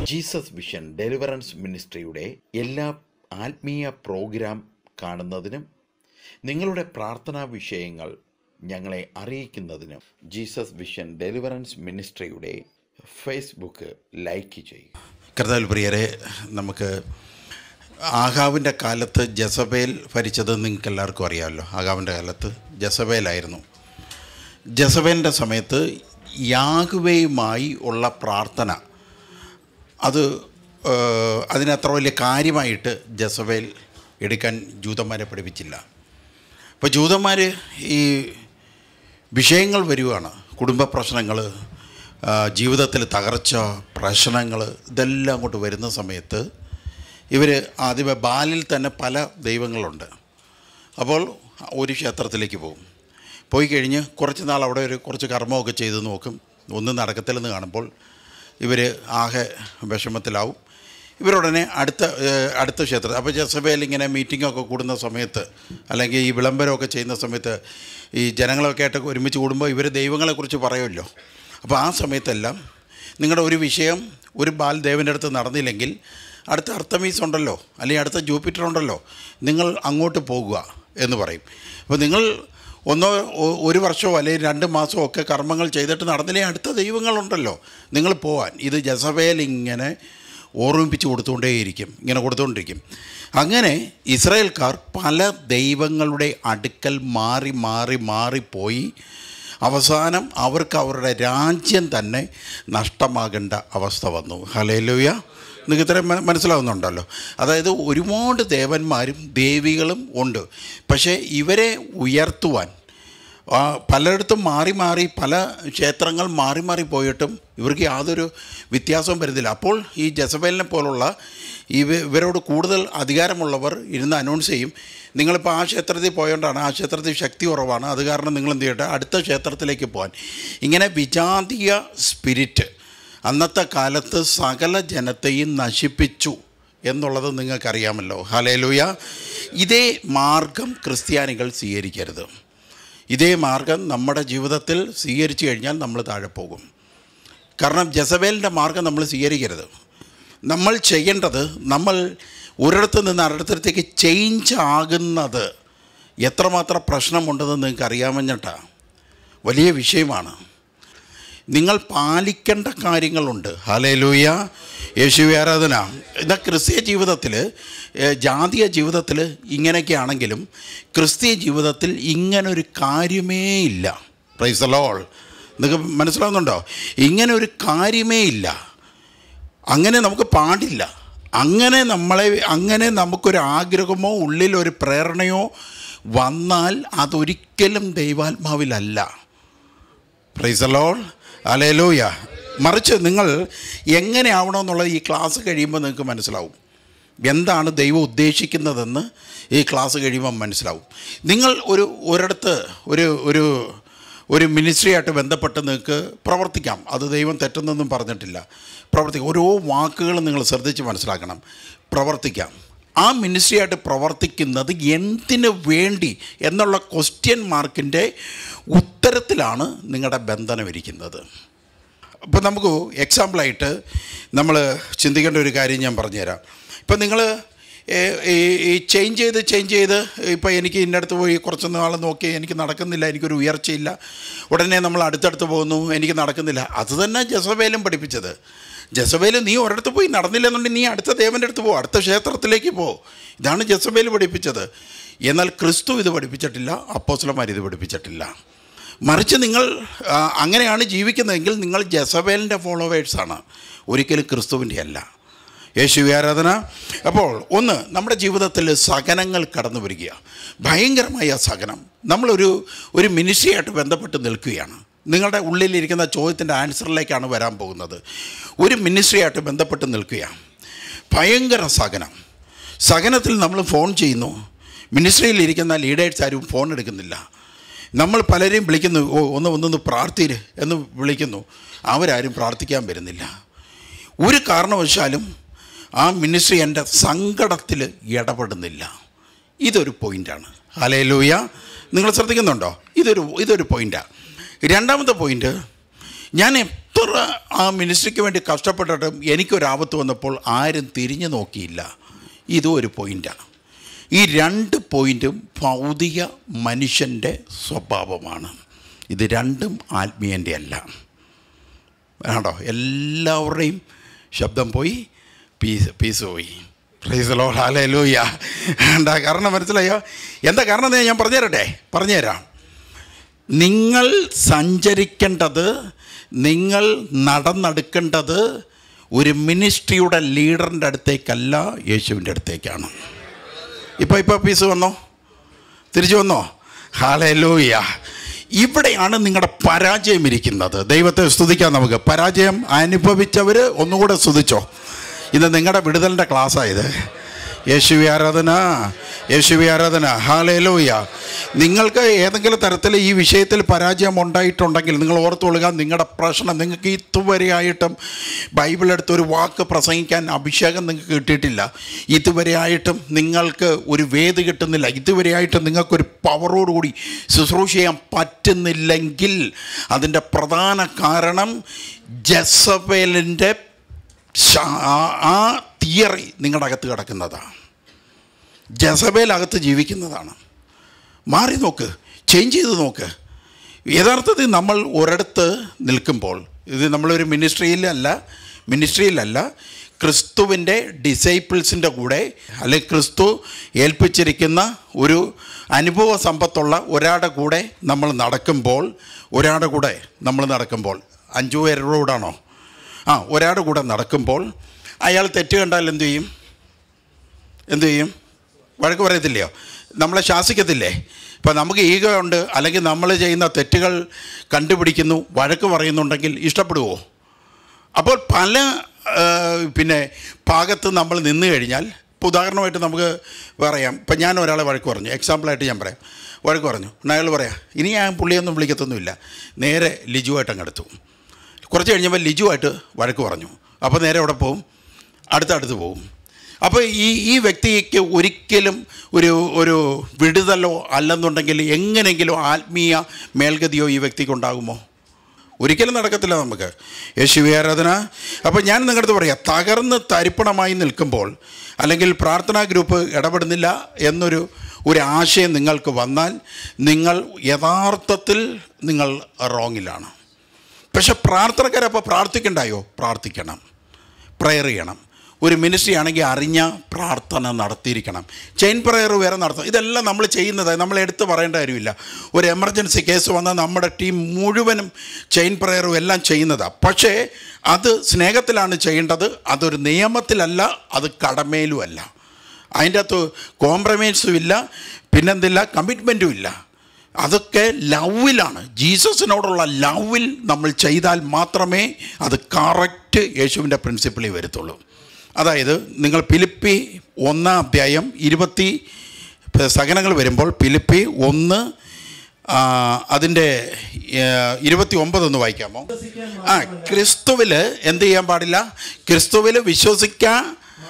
Jesus vision deliverance മിനിസ്ട്രിയുടെ എല്ലാ ആത്മീയ programme കാണുന്നതിനും നിങ്ങളുടെ പ്രാർത്ഥനാ വിഷയങ്ങൾ ഞങ്ങളെ അറിയിക്കുന്നതിനും ജീസസ് വിഷൻ ഡെലിവറൻസ് മിനിസ്ട്രിയുടെ ഫേസ്ബുക്ക് ലൈക്ക് ചെയ്യുക കർത്താൽ പ്രിയരെ നമുക്ക് ആഹാവിൻ്റെ കാലത്ത് ജസബേൽ ഭരിച്ചത് നിങ്ങൾക്ക് എല്ലാവർക്കും അറിയാമല്ലോ ആഹാവിൻ്റെ കാലത്ത് ജസബേലായിരുന്നു ജസബേലിൻ്റെ സമയത്ത് യാഹുവയുമായി ഉള്ള പ്രാർത്ഥന അത് ഏഹ്, അതിനത്ര വലിയ കാര്യമായിട്ട് ജസബേൽ എടുക്കാൻ ജൂതന്മാരെ പഠിപ്പിച്ചില്ല അപ്പോൾ ജൂതന്മാർ ഈ വിഷയങ്ങൾ വരികയാണ് കുടുംബ പ്രശ്നങ്ങൾ ജീവിതത്തിൽ തകർച്ച പ്രശ്നങ്ങൾ ഇതെല്ലാം അങ്ങോട്ട് വരുന്ന സമയത്ത് ഇവർ ആദ്യമേ ബാലിൽ തന്നെ പല ദൈവങ്ങളുണ്ട് അപ്പോൾ ഒരു ക്ഷേത്രത്തിലേക്ക് പോകും പോയി കഴിഞ്ഞ് കുറച്ച് നാൾ അവിടെ ഒരു കുറച്ച് കർമ്മമൊക്കെ ചെയ്ത് നോക്കും ഒന്നും നടക്കത്തില്ലെന്ന് കാണുമ്പോൾ ഇവർ ആകെ വിഷമത്തിലാവും ഇവരുടനെ അടുത്ത ഏഹ്, അടുത്ത ക്ഷേത്രം അപ്പോൾ ജസബേൽ ഇങ്ങനെ മീറ്റിങ്ങൊക്കെ കൂടുന്ന സമയത്ത് അല്ലെങ്കിൽ ഈ വിളംബരമൊക്കെ ചെയ്യുന്ന സമയത്ത് ഈ ജനങ്ങളൊക്കെ ആയിട്ട് ഒരുമിച്ച് കൂടുമ്പോൾ ഇവർ ദൈവങ്ങളെക്കുറിച്ച് പറയുമല്ലോ അപ്പോൾ ആ സമയത്തെല്ലാം നിങ്ങളുടെ ഒരു വിഷയം ഒരു ബാൽ ദേവൻ്റെ അടുത്ത് നടന്നില്ലെങ്കിൽ അടുത്ത അർത്തമീസ് ഉണ്ടല്ലോ അല്ലെങ്കിൽ അടുത്ത ജൂപ്പിറ്റർ ഉണ്ടല്ലോ നിങ്ങൾ അങ്ങോട്ട് പോകുക എന്ന് പറയും അപ്പോൾ നിങ്ങൾ ഒന്നോ ഒ- ഒരു വർഷമോ അല്ലെങ്കിൽ രണ്ട് മാസമോ ഒക്കെ കർമ്മങ്ങൾ ചെയ്തിട്ട് നടന്നില്ലേ അടുത്ത ദൈവങ്ങളുണ്ടല്ലോ നിങ്ങൾ പോവാൻ ഇത് ജസബേൽ ഇങ്ങനെ ഓർമ്മിപ്പിച്ച് കൊടുത്തുകൊണ്ടേയിരിക്കും ഇങ്ങനെ കൊടുത്തുകൊണ്ടിരിക്കും അങ്ങനെ ഇസ്രായേൽക്കാർ പല ദൈവങ്ങളുടെ അടുക്കൽ മാറി മാറി മാറിപ്പോയി അവസാനം അവർക്ക് അവരുടെ രാജ്യം തന്നെ നഷ്ടമാകേണ്ട അവസ്ഥ വന്നു ഹലേലുയ നിങ്ങൾക്ക് ഇത്രയും മ- മനസ്സിലാവുന്നുണ്ടല്ലോ അതായത് ഒരുപാട് ദേവന്മാരും ദേവികളും ഉണ്ട് പക്ഷേ ഇവരെ ഉയർത്തുവാൻ ആ, പലയിടത്തും മാറി മാറി പല ക്ഷേത്രങ്ങൾ മാറി മാറി പോയിട്ടും ഇവർക്ക് യാതൊരു വ്യത്യാസവും വരുന്നില്ല അപ്പോൾ ഈ ജസബേലിനെ പോലുള്ള ഇവ ഇവരോട് കൂടുതൽ അധികാരമുള്ളവർ ഇരുന്ന് അനൗൺസ് ചെയ്യും നിങ്ങളിപ്പോൾ ആ ക്ഷേത്രത്തിൽ പോയോണ്ടാണ് ആ ക്ഷേത്രത്തിൽ ശക്തി കുറവാണ് അത് കാരണം നിങ്ങൾ എന്ത് ചെയ്യട്ടെ അടുത്ത ക്ഷേത്രത്തിലേക്ക് പോകാൻ ഇങ്ങനെ വിജാതീയ സ്പിരിറ്റ് അന്നത്തെ കാലത്ത് സകല ജനത്തെയും നശിപ്പിച്ചു എന്നുള്ളത് നിങ്ങൾക്കറിയാമല്ലോ ഹലേലുയ ഇതേ മാർഗം ക്രിസ്ത്യാനികൾ സ്വീകരിക്കരുത് ഇതേ മാർഗം നമ്മുടെ ജീവിതത്തിൽ സ്വീകരിച്ചു കഴിഞ്ഞാൽ നമ്മൾ താഴെ പോകും കാരണം ജസബേലിൻ്റെ മാർഗം നമ്മൾ സ്വീകരിക്കരുത് നമ്മൾ ചെയ്യേണ്ടത് നമ്മൾ ഒരിടത്ത് നിന്ന് അടുത്തടത്തേക്ക് ചേഞ്ച് ആകുന്നത് എത്രമാത്രം പ്രശ്നമുണ്ടെന്ന് നിങ്ങൾക്ക് അറിയാമെന്നിട്ടാണ് വലിയ വിഷയമാണ് നിങ്ങൾ പാലിക്കേണ്ട കാര്യങ്ങളുണ്ട് ഹലേലൂയ യേശുവി ആരാധന എന്നാൽ ക്രിസ്തീയ ജീവിതത്തിൽ ജാതീയ ജീവിതത്തിൽ ഇങ്ങനെയൊക്കെ ആണെങ്കിലും ക്രിസ്തീയ ജീവിതത്തിൽ ഇങ്ങനൊരു കാര്യമേ ഇല്ല പ്രൈസ് ലോൾ നിങ്ങൾക്ക് മനസ്സിലാവുന്നുണ്ടോ ഇങ്ങനെ ഒരു കാര്യമേ ഇല്ല അങ്ങനെ നമുക്ക് പാടില്ല അങ്ങനെ നമ്മളെ അങ്ങനെ നമുക്കൊരു ആഗ്രഹമോ ഉള്ളിലൊരു പ്രേരണയോ വന്നാൽ അതൊരിക്കലും ദൈവാത്മാവിലല്ല പ്രൈസലോൾ അലേലൂയ മറിച്ച് നിങ്ങൾ എങ്ങനെ ആവണമെന്നുള്ളത് ഈ ക്ലാസ് കഴിയുമ്പോൾ നിങ്ങൾക്ക് മനസ്സിലാവും എന്താണ് ദൈവം ഉദ്ദേശിക്കുന്നതെന്ന് ഈ ക്ലാസ് കഴിയുമ്പോൾ മനസ്സിലാവും നിങ്ങൾ ഒരു ഒരിടത്ത് ഒരു ഒരു ഒരു മിനിസ്ട്രിയായിട്ട് ബന്ധപ്പെട്ട് നിങ്ങൾക്ക് പ്രവർത്തിക്കാം അത് ദൈവം തെറ്റെന്നൊന്നും പറഞ്ഞിട്ടില്ല പ്രവർത്തിക്കാം ഓരോ വാക്കുകളും നിങ്ങൾ ശ്രദ്ധിച്ച് മനസ്സിലാക്കണം പ്രവർത്തിക്കാം ആ മിനിസ്ട്രിയായിട്ട് പ്രവർത്തിക്കുന്നത് എന്തിനു വേണ്ടി എന്നുള്ള ക്വസ്റ്റ്യൻ മാർക്കിൻ്റെ ഉത്തരത്തിലാണ് നിങ്ങളുടെ ബന്ധനം ഇരിക്കുന്നത് അപ്പോൾ നമുക്ക് എക്സാമ്പിളായിട്ട് നമ്മൾ ചിന്തിക്കേണ്ട ഒരു കാര്യം ഞാൻ പറഞ്ഞുതരാം ഇപ്പം നിങ്ങൾ ഈ ചേഞ്ച് ചെയ്ത് ചേഞ്ച് ചെയ്ത് ഇപ്പോൾ എനിക്ക് ഇന്നടത്ത് പോയി കുറച്ച് നാൾ നോക്കി എനിക്ക് നടക്കുന്നില്ല എനിക്കൊരു ഉയർച്ചയില്ല ഉടനെ നമ്മൾ അടുത്തടുത്ത് പോകുന്നു എനിക്ക് നടക്കുന്നില്ല അത് തന്നെ ജസബേലും പഠിപ്പിച്ചത് ജസബേൽ നീ ഒരിടത്ത് പോയി നടന്നില്ലെന്നുണ്ടെങ്കിൽ നീ അടുത്ത ദേവൻ്റെ അടുത്ത് പോ അടുത്ത ക്ഷേത്രത്തിലേക്ക് പോ ഇതാണ് ജസബേൽ പഠിപ്പിച്ചത് എന്നാൽ ക്രിസ്തു ഇത് പഠിപ്പിച്ചിട്ടില്ല അപ്പോസ്ലമാർ ഇത് പഠിപ്പിച്ചിട്ടില്ല മറിച്ച് നിങ്ങൾ ആ, അങ്ങനെയാണ് ജീവിക്കുന്നതെങ്കിൽ നിങ്ങൾ ജസബേലിൻ്റെ ഫോളോവേഴ്സാണ് ഒരിക്കലും ക്രിസ്തുവിൻ്റെ അല്ല യേശു ആരാധന അപ്പോൾ ഒന്ന് നമ്മുടെ ജീവിതത്തിൽ സഹനങ്ങൾ കടന്നു വരിക ഭയങ്കരമായ സഹനം നമ്മളൊരു ഒരു മിനിസ്ട്രിയായിട്ട് ബന്ധപ്പെട്ട് നിൽക്കുകയാണ് നിങ്ങളുടെ ഉള്ളിലിരിക്കുന്ന ചോദ്യത്തിൻ്റെ ആൻസറിലേക്കാണ് വരാൻ പോകുന്നത് ഒരു മിനിസ്ട്രിയായിട്ട് ബന്ധപ്പെട്ട് നിൽക്കുകയാണ് ഭയങ്കര സഹനം സഹനത്തിൽ നമ്മൾ ഫോൺ ചെയ്യുന്നു മിനിസ്ട്രിയിൽ ഇരിക്കുന്ന ലീഡേഴ്സ് ആരും ഫോൺ എടുക്കുന്നില്ല നമ്മൾ പലരെയും വിളിക്കുന്നു ഓ ഒന്ന് ഒന്നൊന്ന് പ്രാർത്ഥിര് എന്ന് വിളിക്കുന്നു അവരാരും പ്രാർത്ഥിക്കാൻ വരുന്നില്ല ഒരു കാരണവശാലും ആ മിനിസ്ട്രി എൻ്റെ സങ്കടത്തിൽ ഇടപെടുന്നില്ല ഇതൊരു പോയിൻ്റാണ് ഹലേലൂയ നിങ്ങൾ ശ്രദ്ധിക്കുന്നുണ്ടോ ഇതൊരു ഇതൊരു പോയിൻ്റാണ് രണ്ടാമത്തെ പോയിൻ്റ് ഞാൻ എത്ര എത്ര ആ മിനിസ്ട്രിക്ക് വേണ്ടി കഷ്ടപ്പെട്ടിട്ടും എനിക്കൊരാപത്ത് വന്നപ്പോൾ ആരും തിരിഞ്ഞു നോക്കിയില്ല ഇതും ഒരു പോയിൻ്റാണ് ഈ രണ്ട് പോയിൻറ്റും ഭൗതിക മനുഷ്യൻ്റെ സ്വഭാവമാണ് ഇത് രണ്ടും ആത്മീയൻ്റെ അല്ല വേണ്ടോ എല്ലാവരുടെയും ശബ്ദം പോയി പീസ് പീസ് പോയി പ്രൈസലോ ഹാലൂയ്യ എന്താ കാരണം മനസ്സിലായോ എന്താ കാരണം എന്ന് ഞാൻ പറഞ്ഞുതരട്ടെ പറഞ്ഞുതരാം നിങ്ങൾ സഞ്ചരിക്കേണ്ടത് നിങ്ങൾ നടന്നെടുക്കേണ്ടത് ഒരു മിനിസ്ട്രിയുടെ ലീഡറിൻ്റെ അടുത്തേക്കല്ല യേശുവിൻ്റെ അടുത്തേക്കാണ് ഇപ്പോൾ ഇപ്പോൾ പീസ് വന്നോ തിരിച്ചു വന്നോ ഹാലൂയ്യ ഇവിടെയാണ് നിങ്ങളുടെ പരാജയം ഇരിക്കുന്നത് ദൈവത്തെ സ്തുതിക്കാം നമുക്ക് പരാജയം അനുഭവിച്ചവർ ഒന്നുകൂടെ സ്തുതിച്ചോ ഇത് നിങ്ങളുടെ വിടുതലിൻ്റെ ക്ലാസ്സായത് യേശുവി ആരാധന യേശുവി ആരാധന ഹാലേലൂയ നിങ്ങൾക്ക് ഏതെങ്കിലും തരത്തിൽ ഈ വിഷയത്തിൽ പരാജയം ഉണ്ടായിട്ടുണ്ടെങ്കിൽ നിങ്ങൾ ഓർത്തുകൊള്ളുക നിങ്ങളുടെ പ്രശ്നം നിങ്ങൾക്ക് ഇതുവരെയായിട്ടും ബൈബിൾ എടുത്ത് ഒരു വാക്ക് പ്രസംഗിക്കാൻ അഭിഷേകം നിങ്ങൾക്ക് കിട്ടിയിട്ടില്ല ഇതുവരെയായിട്ടും നിങ്ങൾക്ക് ഒരു വേദി കിട്ടുന്നില്ല ഇതുവരെയായിട്ടും നിങ്ങൾക്കൊരു പവറോടുകൂടി ശുശ്രൂഷ ചെയ്യാൻ പറ്റുന്നില്ലെങ്കിൽ അതിൻ്റെ പ്രധാന കാരണം ജസബേലിൻ്റെ ശാ- ആ- ആ തിയറി നിങ്ങളുടെ അകത്ത് കിടക്കുന്നതാണ് ജസബേൽ അകത്ത് ജീവിക്കുന്നതാണ് മാറി നോക്ക് ചേഞ്ച് ചെയ്ത് നോക്ക് യഥാർത്ഥത്തിൽ നമ്മൾ ഒരിടത്ത് നിൽക്കുമ്പോൾ ഇത് നമ്മളൊരു മിനിസ്ട്രിയിലല്ല മിനിസ്ട്രിയിലല്ല ക്രിസ്തുവിൻ്റെ ഡിസൈപ്പിൾസിൻ്റെ കൂടെ അല്ലെങ്കിൽ ക്രിസ്തു ഏൽപ്പിച്ചിരിക്കുന്ന ഒരു അനുഭവ സമ്പത്തുള്ള ഒരാളുടെ കൂടെ നമ്മൾ നടക്കുമ്പോൾ ഒരാളുടെ കൂടെ നമ്മൾ നടക്കുമ്പോൾ അഞ്ചു പേരുടെ കൂടാണോ ആ ഒരാളുടെ കൂടെ നടക്കുമ്പോൾ അയാൾ തെറ്റ് കണ്ടാൽ എന്തു ചെയ്യും എന്തു ചെയ്യും വഴക്ക് പറയത്തില്ലയോ നമ്മളെ ശാസിക്കത്തില്ലേ ഇപ്പം നമുക്ക് ഈഗോ ഉണ്ട് അല്ലെങ്കിൽ നമ്മൾ ചെയ്യുന്ന തെറ്റുകൾ കണ്ടുപിടിക്കുന്നു വഴക്ക് പറയുന്നുണ്ടെങ്കിൽ ഇഷ്ടപ്പെടുവോ അപ്പോൾ പല ആ, പിന്നെ ഭാഗത്ത് നമ്മൾ നിന്ന് കഴിഞ്ഞാൽ ഇപ്പോൾ ഉദാഹരണമായിട്ട് നമുക്ക് പറയാം ഇപ്പം ഞാൻ ഒരാളെ വഴക്ക് പറഞ്ഞു എക്സാമ്പിളായിട്ട് ഞാൻ പറയാം വഴക്ക് പറഞ്ഞു എന്നാൽ അയാൾ പറയാം ഇനി ഞാൻ പുള്ളിയൊന്നും വിളിക്കത്തൊന്നുമില്ല നേരെ ലിജുവായിട്ട് അങ്ങ് എടുത്തു കുറച്ച് കഴിഞ്ഞപ്പോൾ ലിജുവായിട്ട് വഴക്ക് പറഞ്ഞു അപ്പോൾ നേരെ അവിടെ പോവും അടുത്തടുത്ത് പോവും അപ്പോൾ ഈ ഈ വ്യക്തിക്ക് ഒരിക്കലും ഒരു ഒരു വിടുതലോ അല്ലെന്നുണ്ടെങ്കിൽ എങ്ങനെയെങ്കിലും ആത്മീയ മേൽഗതിയോ ഈ വ്യക്തിക്ക് ഉണ്ടാകുമോ ഒരിക്കലും നടക്കത്തില്ല നമുക്ക് യേശുവി ആരാധന അപ്പോൾ ഞാൻ നിങ്ങളുടെ അടുത്ത് പറയാം തകർന്ന് തരിപ്പണമായി നിൽക്കുമ്പോൾ അല്ലെങ്കിൽ പ്രാർത്ഥനാ ഗ്രൂപ്പ് ഇടപെടുന്നില്ല എന്നൊരു ഒരു ആശയം നിങ്ങൾക്ക് വന്നാൽ നിങ്ങൾ യഥാർത്ഥത്തിൽ നിങ്ങൾ റോങ്ങിലാണ് പക്ഷെ പ്രാർത്ഥനക്കാരപ്പോൾ പ്രാർത്ഥിക്കണ്ടായോ പ്രാർത്ഥിക്കണം പ്രയർ ചെയ്യണം ഒരു മിനിസ്ട്രി ആണെങ്കിൽ അറിഞ്ഞ പ്രാർത്ഥന നടത്തിയിരിക്കണം ചെയിൻ പ്രയർ വേറെ നടത്തണം ഇതെല്ലാം നമ്മൾ ചെയ്യുന്നത് നമ്മൾ എടുത്ത് പറയേണ്ട കാര്യമില്ല ഒരു എമർജൻസി കേസ് വന്നാൽ നമ്മുടെ ടീം മുഴുവനും ചെയിൻ പ്രയറും എല്ലാം ചെയ്യുന്നതാണ് പക്ഷേ അത് സ്നേഹത്തിലാണ് ചെയ്യേണ്ടത് അതൊരു നിയമത്തിലല്ല അത് കടമയിലും അല്ല അതിൻ്റെ അകത്ത് കോംപ്രമൈസും ഇല്ല പിന്നെന്തില്ല കമ്മിറ്റ്മെൻറ്റും ഇല്ല അതൊക്കെ ലവിലാണ് ജീസസിനോടുള്ള ലവിൽ നമ്മൾ ചെയ്താൽ മാത്രമേ അത് കറക്റ്റ് യേശുവിൻ്റെ പ്രിൻസിപ്പിളിൽ വരത്തുള്ളൂ അതായത് നിങ്ങൾ പിലിപ്പി ഒന്നാം അധ്യായം ഇരുപത്തി സഹനങ്ങൾ വരുമ്പോൾ പിലിപ്പി ഒന്ന് ആ, അതിൻ്റെ ഇരുപത്തി ഒമ്പതൊന്ന് വായിക്കാമോ ആ ക്രിസ്തുവിൽ എന്ത് ചെയ്യാൻ പാടില്ല ക്രിസ്തുവിൽ വിശ്വസിക്കാൻ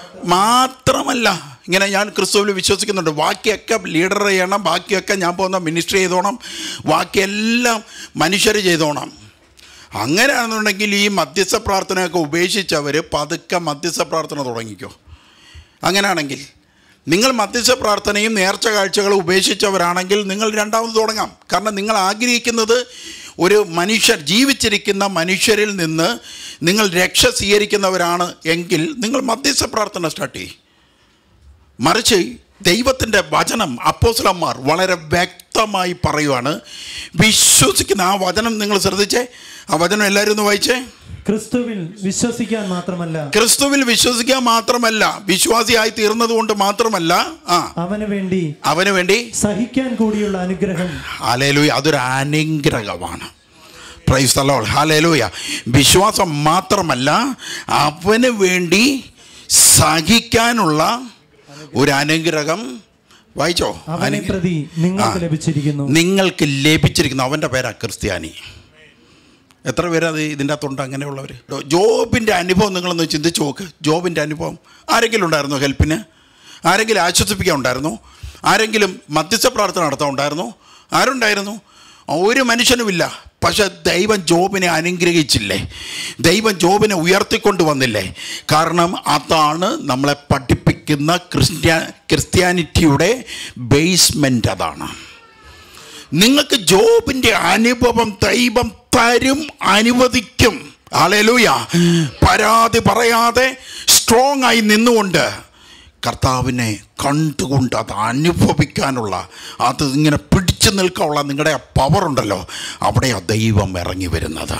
മാത്രമല്ല ഇങ്ങനെ ഞാൻ ക്രിസ്തുവിൽ വിശ്വസിക്കുന്നുണ്ട് ബാക്കിയൊക്കെ ലീഡർ ചെയ്യണം ബാക്കിയൊക്കെ ഞാൻ പോകുന്ന മിനിസ്ട്രി ചെയ്തോണം ബാക്കിയെല്ലാം മനുഷ്യർ ചെയ്തോണം അങ്ങനെയാണെന്നുണ്ടെങ്കിൽ ഈ മധ്യസ്ഥ പ്രാർത്ഥനയൊക്കെ ഉപേക്ഷിച്ചവർ പതുക്കെ മധ്യസ്ഥ പ്രാർത്ഥന തുടങ്ങിക്കോ അങ്ങനെയാണെങ്കിൽ നിങ്ങൾ മധ്യസ്ഥ പ്രാർത്ഥനയും നേർച്ച കാഴ്ചകളും ഉപേക്ഷിച്ചവരാണെങ്കിൽ നിങ്ങൾ രണ്ടാമത് തുടങ്ങാം കാരണം നിങ്ങൾ ആഗ്രഹിക്കുന്നത് ഒരു മനുഷ്യർ ജീവിച്ചിരിക്കുന്ന മനുഷ്യരിൽ നിന്ന് നിങ്ങൾ രക്ഷ സ്വീകരിക്കുന്നവരാണ് എങ്കിൽ നിങ്ങൾ മധ്യസ്ഥ പ്രാർത്ഥന സ്റ്റാർട്ട് ചെയ്യും മറിച്ച് ദൈവത്തിൻ്റെ വചനം അപ്പോസ്ലന്മാർ വളരെ വ്യക്തമായി പറയുവാണ് വിശ്വസിക്കുന്ന ആ വചനം നിങ്ങൾ ശ്രദ്ധിച്ചേ ആ വചനം എല്ലാവരും ഒന്ന് വായിച്ചേ ക്രിസ്തുവിൽ വിശ്വസിക്കാൻ മാത്രമല്ല ക്രിസ്തുവിൽ വിശ്വസിക്കാൻ മാത്രമല്ല വിശ്വാസിയായി തീർന്നത് കൊണ്ട് മാത്രമല്ല ആ അവന് വേണ്ടി അവന് വേണ്ടി സഹിക്കാൻ കൂടിയുള്ള അനുഗ്രഹം ഹാലേലൂയ അതൊരു അനുഗ്രഹമാണ് പ്രൈസ് തലോൾ ഹാലേലൂയ വിശ്വാസം മാത്രമല്ല അവന് വേണ്ടി സഹിക്കാനുള്ള ഒരു അനുഗ്രഹം വായിച്ചോ അവനെ അനുഗ്രഹം പ്രതി നിങ്ങൾക്ക് ആ. ലഭിച്ചിരിക്കുന്നു നിങ്ങൾക്ക് ലഭിച്ചിരിക്കുന്നു അവൻ്റെ പേരാ ക്രിസ്ത്യാനി എത്ര പേരത് ഇതിൻ്റെ അകത്തുണ്ട് അങ്ങനെയുള്ളവർ ജോബിൻ്റെ അനുഭവം നിങ്ങളൊന്ന് ചിന്തിച്ച് നോക്ക് ജോബിൻ്റെ അനുഭവം ആരെങ്കിലും ഉണ്ടായിരുന്നോ ഹെൽപ്പിന് ആരെങ്കിലും ആശ്വസിപ്പിക്കാൻ ഉണ്ടായിരുന്നോ ആരെങ്കിലും മധ്യസ്ഥ പ്രാർത്ഥന നടത്താൻ ഉണ്ടായിരുന്നോ ആരുണ്ടായിരുന്നു ഒരു മനുഷ്യനുമില്ല പക്ഷെ ദൈവം ജോബിനെ അനുഗ്രഹിച്ചില്ലേ ദൈവം ജോബിനെ ഉയർത്തിക്കൊണ്ട് വന്നില്ലേ കാരണം അതാണ് നമ്മളെ പഠിപ്പിക്കുന്ന ക്രിസ്ത്യ ക്രിസ്ത്യാനിറ്റിയുടെ ബേസ്മെൻ്റ് അതാണ് നിങ്ങൾക്ക് ജോബിൻ്റെ അനുഭവം ദൈവം തരും അനുവദിക്കും ആളേലൂയ പരാതി പറയാതെ സ്ട്രോങ് ആയി നിന്നുകൊണ്ട് കർത്താവിനെ കണ്ടുകൊണ്ട് അത് അനുഭവിക്കാനുള്ള അത് ഇങ്ങനെ പിടിച്ചു നിൽക്കാനുള്ള നിങ്ങളുടെ ആ പവർ ഉണ്ടല്ലോ അവിടെയാ ദൈവം ഇറങ്ങി വരുന്നത്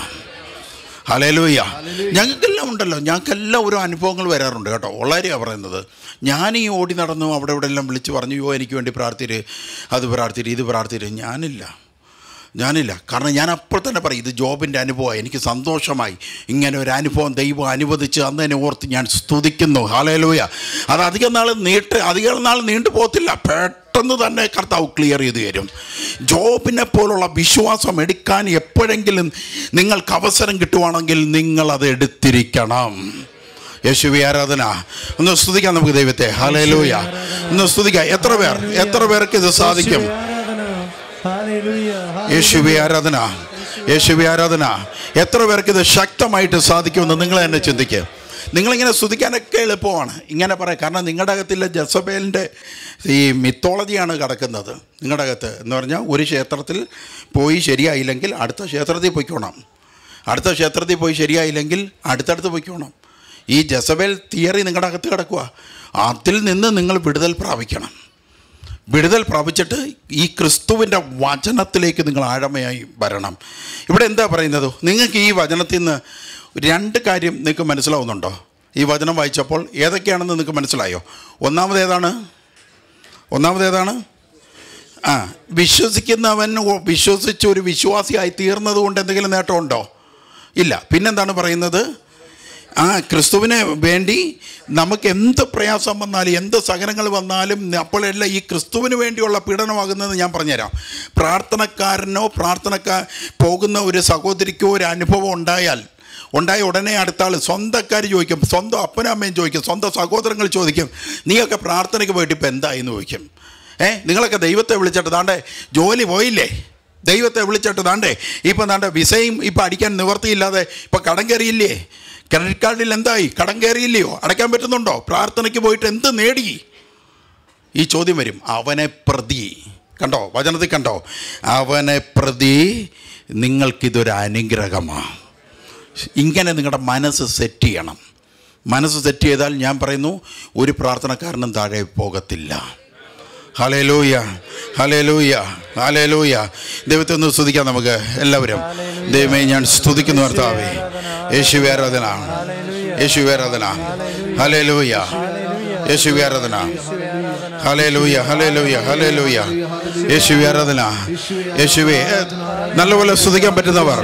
ഹലേലൂയ ഞങ്ങൾക്കെല്ലാം ഉണ്ടല്ലോ ഞങ്ങൾക്കെല്ലാം ഓരോ അനുഭവങ്ങൾ വരാറുണ്ട് കേട്ടോ വളരെയാണ് പറയുന്നത് ഞാൻ ഈ ഓടി നടന്നു അവിടെ ഇവിടെ എല്ലാം വിളിച്ച് പറഞ്ഞു യോ എനിക്ക് വേണ്ടി പ്രാർത്ഥിര് അത് പ്രാർത്ഥിര് ഇത് പ്രാർത്ഥിര് ഞാനില്ല ഞാനില്ല കാരണം ഞാൻ അപ്പോൾ തന്നെ പറയും ഇത് ജോബിൻ്റെ അനുഭവമായി എനിക്ക് സന്തോഷമായി ഇങ്ങനെ ഒരു അനുഭവം ദൈവം അനുവദിച്ച് അന്നതിനെ ഓർത്ത് ഞാൻ സ്തുതിക്കുന്നു ഹാലയിലൂയ അത് അധികം നാൾ നീട്ട് അധികം നാൾ നീണ്ടു പോകത്തില്ല പെട്ടെന്ന് തന്നെ കർത്താവ് ക്ലിയർ ചെയ്ത് തരും ജോബിനെ പോലുള്ള വിശ്വാസം എടുക്കാൻ എപ്പോഴെങ്കിലും നിങ്ങൾക്ക് അവസരം കിട്ടുവാണെങ്കിൽ നിങ്ങളത് എടുത്തിരിക്കണം യേശുവി ആരാധന ഒന്ന് സ്തുതിക്കാം നമുക്ക് ദൈവത്തെ ഹാലയിലൂയ ഒന്ന് സ്തുതിക്കാം എത്ര പേർ എത്ര പേർക്ക് ഇത് സാധിക്കും ആരാധന ഹല്ലേലൂയ യേശുവി ആരാധന യേശുവി ആരാധന എത്ര പേർക്ക് ഇത് ശക്തമായിട്ട് സാധിക്കുമെന്ന് നിങ്ങൾ തന്നെ ചിന്തിക്കുക നിങ്ങളിങ്ങനെ സ്തുതിക്കാനൊക്കെ എളുപ്പമാണ് ഇങ്ങനെ പറയാം കാരണം നിങ്ങളുടെ അകത്തില്ല ജസബേലിൻ്റെ ഈ മിത്തോളജിയാണ് കിടക്കുന്നത് നിങ്ങളുടെ അകത്ത് എന്ന് പറഞ്ഞാൽ ഒരു ക്ഷേത്രത്തിൽ പോയി ശരിയായില്ലെങ്കിൽ അടുത്ത ക്ഷേത്രത്തിൽ പോയിക്കോണം അടുത്ത ക്ഷേത്രത്തിൽ പോയി ശരിയായില്ലെങ്കിൽ അടുത്തടുത്ത് പോയിക്കോണം ഈ ജസബേൽ തിയറി നിങ്ങളുടെ അകത്ത് കിടക്കുക അതിൽ നിന്ന് നിങ്ങൾ വിടുതൽ പ്രാപിക്കണം വിടുതൽ പ്രാപിച്ചിട്ട് ഈ ക്രിസ്തുവിൻ്റെ വചനത്തിലേക്ക് നിങ്ങൾ ആഴമയായി വരണം ഇവിടെ എന്താ പറയുന്നത് നിങ്ങൾക്ക് ഈ വചനത്തിൽ നിന്ന് രണ്ട് കാര്യം നിങ്ങൾക്ക് മനസ്സിലാവുന്നുണ്ടോ ഈ വചനം വായിച്ചപ്പോൾ ഏതൊക്കെയാണെന്ന് നിങ്ങൾക്ക് മനസ്സിലായോ ഒന്നാമത് ഏതാണ് ഒന്നാമത് ഏതാണ് ആ വിശ്വസിക്കുന്നവൻ ഒ- വിശ്വസിച്ച് ഒരു വിശ്വാസിയായി തീർന്നത് കൊണ്ട് എന്തെങ്കിലും നേട്ടമുണ്ടോ ഇല്ല പിന്നെന്താണ് പറയുന്നത് ആ ക്രിസ്തുവിന് വേണ്ടി നമുക്ക് എന്ത് പ്രയാസം വന്നാലും എന്ത് സഹനങ്ങൾ വന്നാലും അപ്പോഴെല്ലാം ഈ ക്രിസ്തുവിന് വേണ്ടിയുള്ള പീഡനമാകുന്നത് ഞാൻ പറഞ്ഞുതരാം പ്രാർത്ഥനക്കാരനോ പ്രാർത്ഥനക്കാ പോകുന്ന ഒരു സഹോദരിക്കോ ഒരു അനുഭവം ഉണ്ടായാൽ ഉണ്ടായ ഉടനെ അടുത്ത ആൾ സ്വന്തക്കാർ ചോദിക്കും സ്വന്തം അപ്പനും അമ്മയും ചോദിക്കും സ്വന്തം സഹോദരങ്ങൾ ചോദിക്കും നീയൊക്കെ പ്രാർത്ഥനയ്ക്ക് പോയിട്ട് ഇപ്പം എന്തായി എന്ന് ചോദിക്കും ഏ നിങ്ങളൊക്കെ ദൈവത്തെ വിളിച്ചിട്ട് താണ്ടേ ജോലി പോയില്ലേ ദൈവത്തെ വിളിച്ചിട്ട് താണ്ടേ ഇപ്പം താണ്ടെ വിസയും ഇപ്പം അടിക്കാൻ നിവർത്തിയില്ലാതെ ഇപ്പം കടം കയറിയില്ലേ ക്രെഡിറ്റ് കാർഡിൽ എന്തായി കടം കയറിയില്ലയോ അടയ്ക്കാൻ പറ്റുന്നുണ്ടോ പ്രാർത്ഥനയ്ക്ക് പോയിട്ട് എന്ത് നേടി ഈ ചോദ്യം വരും അവനെ പ്രതി കണ്ടോ വചനത്തിൽ കണ്ടോ അവനെ പ്രതി നിങ്ങൾക്കിതൊരു അനുഗ്രഹമാണ് ഇങ്ങനെ നിങ്ങളുടെ മനസ്സ് സെറ്റ് ചെയ്യണം മനസ്സ് സെറ്റ് ചെയ്താൽ ഞാൻ പറയുന്നു ഒരു പ്രാർത്ഥനക്കാരനും താഴെ പോകത്തില്ല ഹലേലൂയ ഹലേലൂയ ഹലേലൂയ ദൈവത്തെ ഒന്ന് സ്തുതിക്കാം നമുക്ക് എല്ലാവരും ദൈവമേ ഞാൻ സ്തുതിക്കുന്നു കർത്താവേ യേശുവേ ആരാധന യേശുവേ ആരാധന ഹലേലൂയ യേശുവേ ആരാധന ഹലേലൂയ ഹലേലൂയ ഹലേലൂയ യേശുവേ ആരാധന യേശുവേ ഏ, നല്ലപോലെ സ്തുതിക്കാൻ പറ്റുന്നവർ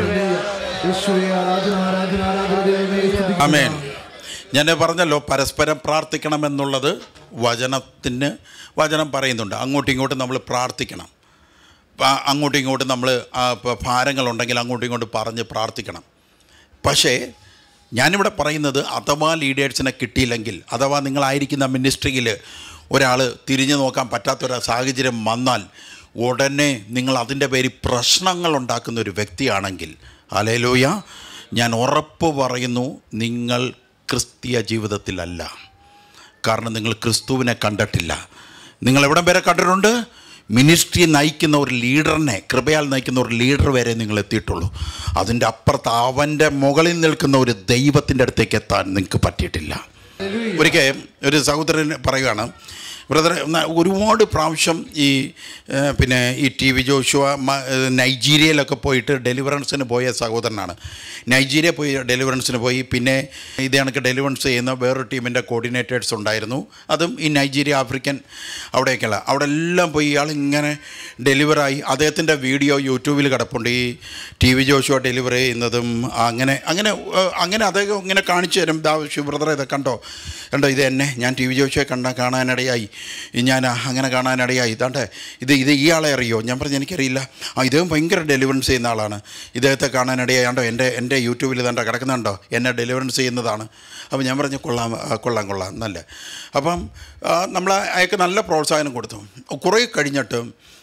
അമേൻ ഞാൻ പറഞ്ഞല്ലോ പരസ്പരം പ്രാർത്ഥിക്കണമെന്നുള്ളത് വചനത്തിന് വചനം പറയുന്നുണ്ട് അങ്ങോട്ടും ഇങ്ങോട്ടും നമ്മൾ പ്രാർത്ഥിക്കണം പ- അങ്ങോട്ടും ഇങ്ങോട്ടും നമ്മൾ ആ, പ- ഭാരങ്ങളുണ്ടെങ്കിൽ അങ്ങോട്ടും ഇങ്ങോട്ടും പറഞ്ഞ് പ്രാർത്ഥിക്കണം പക്ഷേ ഞാനിവിടെ പറയുന്നത് അഥവാ ലീഡേഴ്സിനെ കിട്ടിയില്ലെങ്കിൽ അഥവാ നിങ്ങളായിരിക്കുന്ന മിനിസ്ട്രിയിൽ ഒരാൾ തിരിഞ്ഞു നോക്കാൻ പറ്റാത്തൊരു സാഹചര്യം വന്നാൽ ഉടനെ നിങ്ങൾ അതിൻ്റെ പേരിൽ പ്രശ്നങ്ങൾ ഉണ്ടാക്കുന്ന ഒരു വ്യക്തിയാണെങ്കിൽ അലേലൂയ ഞാൻ ഉറപ്പ് പറയുന്നു നിങ്ങൾ ക്രിസ്തീയ ജീവിതത്തിലല്ല കാരണം നിങ്ങൾ ക്രിസ്തുവിനെ കണ്ടിട്ടില്ല നിങ്ങൾ എവിടം വരെ കണ്ടിട്ടുണ്ട് മിനിസ്ട്രി നയിക്കുന്ന ഒരു ലീഡറിനെ കൃപയാൽ നയിക്കുന്ന ഒരു ലീഡർ വരെ നിങ്ങൾ എത്തിയിട്ടുള്ളൂ അതിൻ്റെ അപ്പുറത്ത് അവൻ്റെ മുകളിൽ നിൽക്കുന്ന ഒരു ദൈവത്തിൻ്റെ അടുത്തേക്ക് എത്താൻ നിങ്ങൾക്ക് പറ്റിയിട്ടില്ല ഒരിക്കൽ ഒരു സഹോദരൻ പറയുകയാണ് ബ്രദർ ഒരുപാട് പ്രാവശ്യം ഈ ഏ, പിന്നെ ഈ ടി വി ജോഷുവ മ- ഏ, നൈജീരിയയിലൊക്കെ പോയിട്ട് ഡെലിവറൻസിന് പോയ സഹോദരനാണ് നൈജീരിയ പോയി ഡെലിവറൻസിന് പോയി പിന്നെ ഇതേ കണക്ക് ഡെലിവറൻസ് ചെയ്യുന്ന വേറൊരു ടീമിൻ്റെ കോർഡിനേറ്റേഴ്സ് ഉണ്ടായിരുന്നു അതും ഈ നൈജീരിയ ആഫ്രിക്കൻ അവിടെയൊക്കെയുള്ള അവിടെ എല്ലാം പോയി ഇയാൾ ഇങ്ങനെ ഡെലിവറായി അദ്ദേഹത്തിൻ്റെ വീഡിയോ യൂട്യൂബിൽ കിടപ്പുണ്ട് ഈ ടി വി ജോഷുവ ഡെലിവറി ചെയ്യുന്നതും അങ്ങനെ അങ്ങനെ ഏ, അങ്ങനെ അദ്ദേഹം ഇങ്ങനെ കാണിച്ചു തരും ദാ ശിവബ്രദറെ ഇതൊക്കെ കണ്ടോ കണ്ടോ ഇത് എന്നെ ഞാൻ ടി വി ജോഷുവെ കണ്ട കാണാനിടയായി ഞാൻ അങ്ങനെ കാണാനിടയായി ഇതാണ്ട് ഇത് ഇത് ഇയാളെ അറിയോ ഞാൻ പറഞ്ഞു എനിക്കറിയില്ല ആ ഇദ്ദേഹം ഭയങ്കര ഡെലിവറൻസ് ചെയ്യുന്ന ആളാണ് ഇദ്ദേഹത്തെ കാണാനിടയായി കണ്ടോ എൻ്റെ എൻ്റെ യൂട്യൂബിൽ ഇതാണ്ടോ കിടക്കുന്നുണ്ടോ എന്നെ ഡെലിവറൻസ് ചെയ്യുന്നതാണ് അപ്പോൾ ഞാൻ പറഞ്ഞു കൊള്ളാം ആ, കൊള്ളാം കൊള്ളാം നല്ല അപ്പം നമ്മൾ അയാൾക്ക് നല്ല പ്രോത്സാഹനം കൊടുത്തു കുറേ കഴിഞ്ഞിട്ട്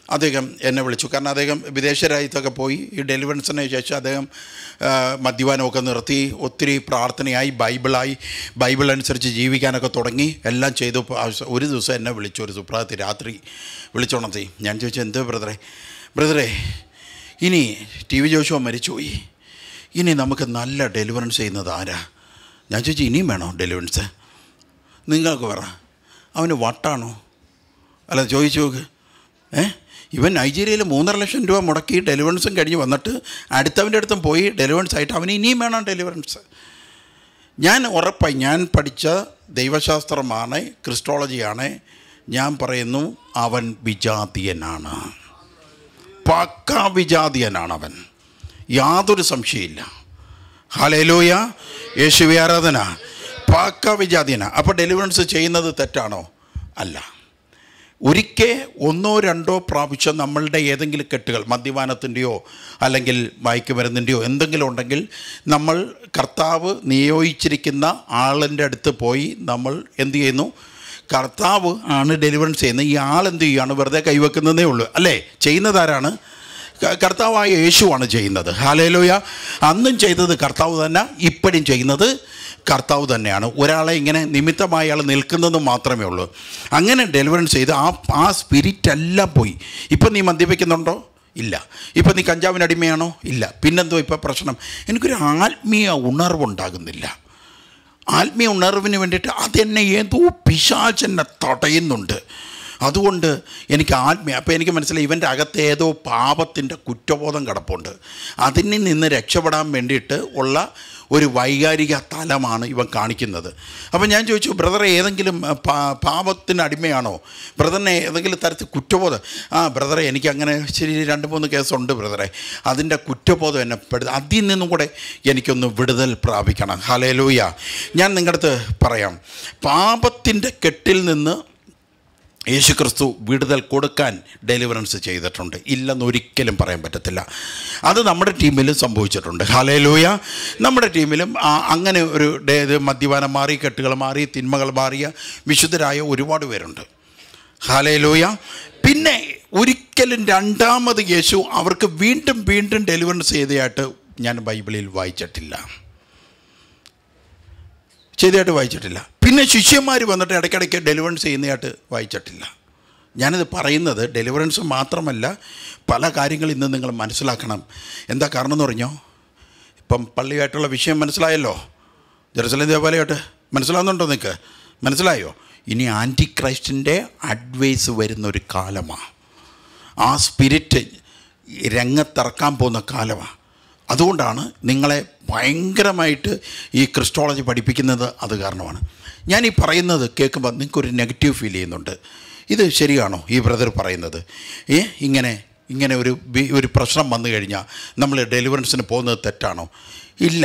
അദ്ദേഹം എന്നെ വിളിച്ചു കാരണം അദ്ദേഹം വിദേശ രാജ്യത്തൊക്കെ പോയി ഈ ഡെലിവറൻസിന് ശേഷം അദ്ദേഹം ആ, മദ്യപാനമൊക്കെ നിർത്തി ഒത്തിരി പ്രാർത്ഥനയായി ബൈബിളായി ബൈബിൾ അനുസരിച്ച് ജീവിക്കാനൊക്കെ തുടങ്ങി എല്ലാം ചെയ്തു ഇപ്പോൾ ആവശ്യം- ഒരു ദിവസം എന്നെ വിളിച്ചു ഒരു സുപ്രാത്തി രാത്രി വിളിച്ചോണത്തി ഞാൻ ചോദിച്ചു എന്ത് ബ്രദറെ ബ്രദറെ ഇനി ടി വി ജോഷുവ മരിച്ചുപോയി ഇനി നമുക്ക് നല്ല ഡെലിവറൻസ് ചെയ്യുന്നത് ആരാ ഞാൻ ചോദിച്ചു ഇനിയും വേണോ ഡെലിവറൻസ് നിങ്ങൾക്ക് പറ അവന് വട്ടാണോ അല്ല ചോദിച്ചു നോക്ക് ഏ ഇവൻ നൈജീരിയയിൽ മൂന്നര ലക്ഷം രൂപ മുടക്കി ഡെലിവറൻസും കഴിഞ്ഞ് വന്നിട്ട് അടുത്തവൻ്റെ അടുത്തും പോയി ഡെലിവറൻസ് ആയിട്ട് അവന് ഇനിയും വേണം ഡെലിവറൻസ് ഞാൻ ഉറപ്പായി ഞാൻ പഠിച്ച ദൈവശാസ്ത്രമാണ് ക്രിസ്റ്റോളജിയാണ് ഞാൻ പറയുന്നു അവൻ വിജാതീയനാണ് പക്കാ വിജാതീയനാണ് അവൻ യാതൊരു സംശയമില്ല ഹലേലൂയ യേശുവി ആരാധന പാക്ക വിജാതീയന അപ്പോൾ ഡെലിവറൻസ് ചെയ്യുന്നത് തെറ്റാണോ അല്ല ഒരിക്കൽ ഒന്നോ രണ്ടോ പ്രാവശ്യം നമ്മളുടെ ഏതെങ്കിലും കെട്ടുകൾ മദ്യപാനത്തിൻ്റെയോ അല്ലെങ്കിൽ മയക്കുമരുന്നിൻ്റെയോ എന്തെങ്കിലും ഉണ്ടെങ്കിൽ നമ്മൾ കർത്താവ് നിയോഗിച്ചിരിക്കുന്ന ആളിൻ്റെ അടുത്ത് പോയി നമ്മൾ എന്ത് ചെയ്യുന്നു കർത്താവ് ആണ് ഡെലിവറൻസ് ചെയ്യുന്നത് ഈ ആൾ എന്ത് ചെയ്യുകയാണ് വെറുതെ കൈവെക്കുന്നതേ ഉള്ളൂ അല്ലേ ചെയ്യുന്നതാരാണ് ക- കർത്താവായ യേശുവാണ് ചെയ്യുന്നത് ഹാലേലോയ അന്നും ചെയ്തത് കർത്താവ് തന്നെ ഇപ്പോഴും ചെയ്യുന്നത് കർത്താവ് തന്നെയാണ് ഒരാളെ ഇങ്ങനെ നിമിത്തമായി അയാൾ നിൽക്കുന്നത് മാത്രമേ ഉള്ളൂ അങ്ങനെ ഡെലിവറൻസ് ചെയ്ത് ആ ആ സ്പിരിറ്റ് എല്ലാം പോയി ഇപ്പം നീ മദ്യപിക്കുന്നുണ്ടോ ഇല്ല ഇപ്പം നീ കഞ്ചാവിന് അടിമയാണോ ഇല്ല പിന്നെന്തോ ഇപ്പം പ്രശ്നം എനിക്കൊരു ആത്മീയ ഉണർവുണ്ടാകുന്നില്ല ആത്മീയ ഉണർവിന് വേണ്ടിയിട്ട് അതെന്നെ ഏതോ പിശാചെന്നെ തടയുന്നുണ്ട് അതുകൊണ്ട് എനിക്ക് ആത്മീയ അപ്പോൾ എനിക്ക് മനസ്സിലായി ഇവൻ്റെ അകത്ത് ഏതോ പാപത്തിൻ്റെ കുറ്റബോധം കിടപ്പുണ്ട് അതിൽ നിന്ന് രക്ഷപ്പെടാൻ വേണ്ടിയിട്ട് ഉള്ള ഒരു വൈകാരിക തലമാണ് ഇവൻ കാണിക്കുന്നത് അപ്പം ഞാൻ ചോദിച്ചു ബ്രദറെ ഏതെങ്കിലും അഹ്, പാ- പാപത്തിന് അടിമയാണോ ബ്രദറിനെ ഏതെങ്കിലും തരത്തിൽ കുറ്റബോധം ആ ബ്രദറെ എനിക്ക് അങ്ങനെ ശരി രണ്ട് മൂന്ന് കേസുണ്ട് ബ്രദറെ അതിൻ്റെ കുറ്റബോധം എന്നെ പെടുത്ത അതിൽ നിന്നും കൂടെ എനിക്കൊന്ന് വിടുതൽ പ്രാപിക്കണം ഹലേലൂയ ഞാൻ നിങ്ങളുടെ അടുത്ത് പറയാം പാപത്തിൻ്റെ കെട്ടിൽ നിന്ന് യേശുക്രിസ്തു വിടുതൽ കൊടുക്കാൻ ഡെലിവറൻസ് ചെയ്തിട്ടുണ്ട് ഇല്ലെന്ന് ഒരിക്കലും പറയാൻ പറ്റത്തില്ല അത് നമ്മുടെ ടീമിലും സംഭവിച്ചിട്ടുണ്ട് ഹാലേലൂയ നമ്മുടെ ടീമിലും ആ- അങ്ങനെ ഒരു ഡേ- ഇത് മദ്യപാനം മാറി കെട്ടുകൾ മാറി തിന്മകൾ മാറിയ വിശുദ്ധരായ ഒരുപാട് പേരുണ്ട് ഹാലേലൂയ പിന്നെ ഒരിക്കലും രണ്ടാമത് യേശു അവർക്ക് വീണ്ടും വീണ്ടും ഡെലിവറൻസ് ചെയ്തതായിട്ട് ഞാൻ ബൈബിളിൽ വായിച്ചിട്ടില്ല ചെയ്തതായിട്ട് വായിച്ചിട്ടില്ല പിന്നെ ശിഷ്യന്മാർ വന്നിട്ട് ഇടയ്ക്കിടയ്ക്ക് ഡെലിവറൻസ് ചെയ്യുന്നതായിട്ട് വായിച്ചിട്ടില്ല ഞാനിത് പറയുന്നത് ഡെലിവറൻസ് മാത്രമല്ല പല കാര്യങ്ങൾ ഇന്ന് നിങ്ങൾ മനസ്സിലാക്കണം എന്താ കാരണം എന്ന് പറഞ്ഞോ ഇപ്പം പള്ളിയായിട്ടുള്ള വിഷയം മനസ്സിലായല്ലോ ജെറുസലേം ദേവാലയമായിട്ട് മനസ്സിലാവുന്നുണ്ടോ നിങ്ങൾക്ക് മനസ്സിലായോ ഇനി ആൻറ്റി ക്രൈസ്റ്റിൻ്റെ അഡ്വൈസ് വരുന്ന ഒരു കാലമാണ് ആ സ്പിരിറ്റ് രംഗത്തിറക്കാൻ പോകുന്ന കാലമാണ് അതുകൊണ്ടാണ് നിങ്ങളെ ഭയങ്കരമായിട്ട് ഈ ക്രിസ്റ്റോളജി പഠിപ്പിക്കുന്നത് അത് കാരണമാണ് ഞാൻ ഈ പറയുന്നത് കേൾക്കുമ്പോൾ നിങ്ങൾക്കൊരു നെഗറ്റീവ് ഫീൽ ചെയ്യുന്നുണ്ട് ഇത് ശരിയാണോ ഈ ബ്രദർ പറയുന്നത് ഏ ഇങ്ങനെ ഇങ്ങനെ ഒരു ബി- ഒരു പ്രശ്നം വന്നു കഴിഞ്ഞാൽ നമ്മൾ ഡെലിവറൻസിന് പോകുന്നത് തെറ്റാണോ ഇല്ല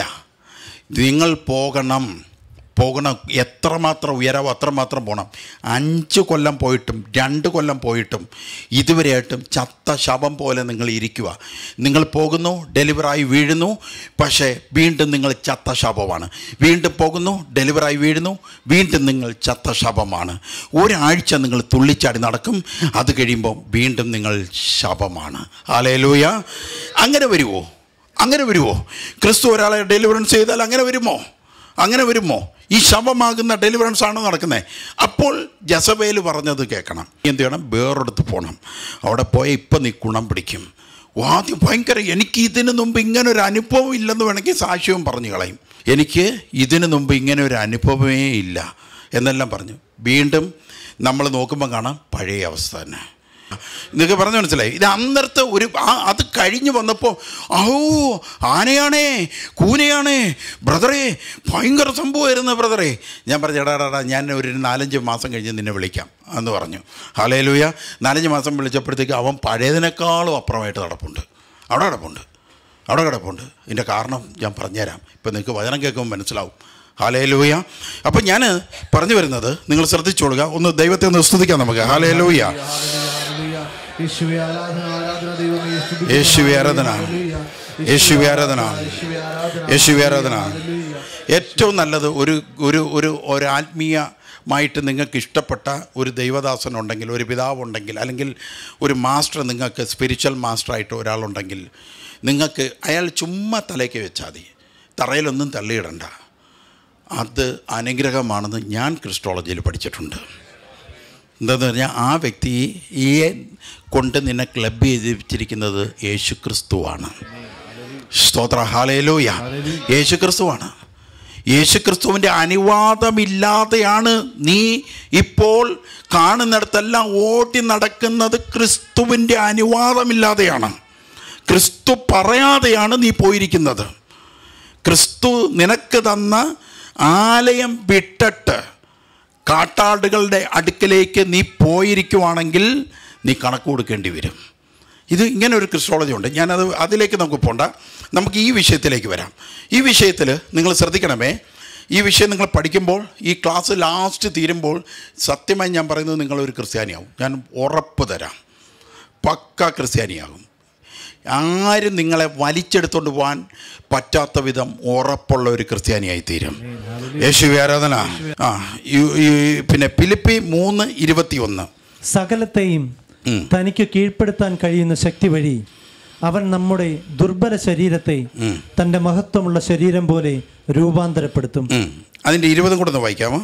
നിങ്ങൾ പോകണം പോകണം എത്രമാത്രം ഉയരാവോ അത്രമാത്രം പോകണം അഞ്ച് കൊല്ലം പോയിട്ടും രണ്ട് കൊല്ലം പോയിട്ടും ഇതുവരെയായിട്ടും ചത്ത ശവം പോലെ നിങ്ങൾ ഇരിക്കുക നിങ്ങൾ പോകുന്നു ഡെലിവറായി വീഴുന്നു പക്ഷേ വീണ്ടും നിങ്ങൾ ചത്ത ശവമാണ് വീണ്ടും പോകുന്നു ഡെലിവറായി വീഴുന്നു വീണ്ടും നിങ്ങൾ ചത്ത ശവമാണ് ഒരാഴ്ച നിങ്ങൾ തുള്ളിച്ചാടി നടക്കും അത് കഴിയുമ്പോൾ വീണ്ടും നിങ്ങൾ ശവമാണ് ആലേലൂയ അങ്ങനെ വരുമോ അങ്ങനെ വരുമോ ക്രിസ്തു ഒരാളെ ഡെലിവറൻസ് ചെയ്താൽ അങ്ങനെ വരുമോ അങ്ങനെ വരുമോ ഈ ശവമാകുന്ന ഡെലിവറൻസ് ആണോ നടക്കുന്നത് അപ്പോൾ ജസബേൽ പറഞ്ഞത് കേൾക്കണം എന്ത് ചെയ്യണം വേറെടുത്ത് പോകണം അവിടെ പോയ ഇപ്പം നീ ഗുണം പിടിക്കും ആദ്യം ഭയങ്കര എനിക്ക് ഇതിനു മുമ്പ് ഇങ്ങനെ ഒരു അനുഭവം ഇല്ലെന്ന് വേണമെങ്കിൽ സാക്ഷ്യവും പറഞ്ഞു കളയും എനിക്ക് ഇതിനു മുമ്പ് ഇങ്ങനെ ഒരു അനുഭവമേ ഇല്ല എന്നെല്ലാം പറഞ്ഞു വീണ്ടും നമ്മൾ നോക്കുമ്പോൾ കാണാം പഴയ അവസ്ഥ തന്നെ നിങ്ങൾക്ക് പറഞ്ഞു മനസ്സിലായി ഇത് അന്നേരത്തെ ഒരു ആ അത് കഴിഞ്ഞ് വന്നപ്പോൾ ഓ ആനയാണേ കൂനയാണേ ബ്രദറേ ഭയങ്കര സംഭവമായിരുന്നു ബ്രദറേ ഞാൻ പറഞ്ഞു എടാ എടാ, എടാ ഞാൻ ഒരു നാലഞ്ച് മാസം കഴിഞ്ഞ് നിന്നെ വിളിക്കാം എന്ന് പറഞ്ഞു ഹലേലൂയ നാലഞ്ച് മാസം വിളിച്ചപ്പോഴത്തേക്ക് അവൻ പഴയതിനേക്കാളും അപ്പുറമായിട്ട് നടപ്പുണ്ട് അവിടെ കിടപ്പുണ്ട് അവിടെ കിടപ്പുണ്ട് ഇതിൻ്റെ കാരണം ഞാൻ പറഞ്ഞുതരാം ഇപ്പം നിങ്ങൾക്ക് വചനം കേൾക്കുമ്പോൾ മനസ്സിലാവും ഹാലേലൂയ അപ്പം ഞാൻ പറഞ്ഞു വരുന്നത് നിങ്ങൾ ശ്രദ്ധിച്ചോളുക ഒന്ന് ദൈവത്തെ ഒന്ന് സ്തുതിക്കാം നമുക്ക് ഹാലേലൂയ യേശുവേ ആരാധന ആരാധന ദൈവമേ സ്തുതിക്കുന്നു. യേശുവേ ആരാധന. ഹല്ലേലൂയ. യേശുവേ ആരാധന. യേശുവേ ആരാധന. യേശുവേ ആരാധന. ഹല്ലേലൂയ. ഏറ്റവും നല്ലത് ഒരു ഒരു ഒരു ഒരു ആത്മീയ മായിട്ട് നിങ്ങൾക്ക് ഇഷ്ടപ്പെട്ട ഒരു ദൈവദാസനുണ്ടെങ്കിൽ ഒരു പിതാവുണ്ടെങ്കിൽ അല്ലെങ്കിൽ ഒരു മാസ്റ്റർ നിങ്ങൾക്ക് സ്പിരിച്വൽ മാസ്റ്ററായിട്ട് ഒരാളുണ്ടെങ്കിൽ നിങ്ങൾക്ക് അയാൾ ചുമ്മാ തലയ്ക്ക് വെച്ചാൽ മതി തറയിലൊന്നും തള്ളിയിടണ്ട അത് അനുഗ്രഹമാണെന്ന് ഞാൻ ക്രിസ്റ്റോളജിയിൽ പഠിച്ചിട്ടുണ്ട് എന്താന്ന് പറഞ്ഞാൽ ആ വ്യക്തിയെ കൊണ്ട് നിന്നെ ക്ലബ് ചെയ്തിരിക്കുന്നത് യേശു ക്രിസ്തുവാണ് സ്തോത്ര ഹാലേലൂയ യേശു ക്രിസ്തുവാണ് യേശു ക്രിസ്തുവിൻ്റെ അനുവാദമില്ലാതെയാണ് നീ ഇപ്പോൾ കാണുന്നിടത്തെല്ലാം ഓടി നടക്കുന്നത് ക്രിസ്തുവിൻ്റെ അനുവാദമില്ലാതെയാണ് ക്രിസ്തു പറയാതെയാണ് നീ പോയിരിക്കുന്നത് ക്രിസ്തു നിനക്ക് തന്ന ആലയം വിട്ടിട്ട് കാട്ടാടുകളുടെ അടുക്കലേക്ക് നീ പോയിരിക്കുവാണെങ്കിൽ നീ കണക്ക് കൊടുക്കേണ്ടി വരും ഇത് ഇങ്ങനെ ഒരു ക്രിസ്റ്റോളജി ഉണ്ട് ഞാനത് അതിലേക്ക് നമുക്ക് പോണ്ട നമുക്ക് ഈ വിഷയത്തിലേക്ക് വരാം ഈ വിഷയത്തിൽ നിങ്ങൾ ശ്രദ്ധിക്കണമേ ഈ വിഷയം നിങ്ങൾ പഠിക്കുമ്പോൾ ഈ ക്ലാസ് ലാസ്റ്റ് തീരുമ്പോൾ സത്യമായി ഞാൻ പറയുന്നത് നിങ്ങളൊരു ക്രിസ്ത്യാനിയാവും ഞാൻ ഉറപ്പ് തരാം പക്ക ക്രിസ്ത്യാനിയാകും ആരും നിങ്ങളെ വലിച്ചെടുത്തുകൊണ്ട് പോകാൻ പറ്റാത്ത വിധം ഉറപ്പുള്ള ഒരു ക്രിസ്ത്യാനിയായി തീരും യേശു ആരാധന ആ ഈ- ഈ പിന്നെ ഫിലിപ്പി മൂന്ന് ഇരുപത്തി ഒന്ന് സകലത്തെയും ഉം. തനിക്ക് കീഴ്പ്പെടുത്താൻ കഴിയുന്ന ശക്തി വഴി അവൻ നമ്മുടെ ദുർബല ശരീരത്തെ തന്റെ മഹത്വമുള്ള ശരീരം പോലെ രൂപാന്തരപ്പെടുത്തും അതിൻ്റെ ഇരുപതും കൂടെ ഒന്ന് വായിക്കാമോ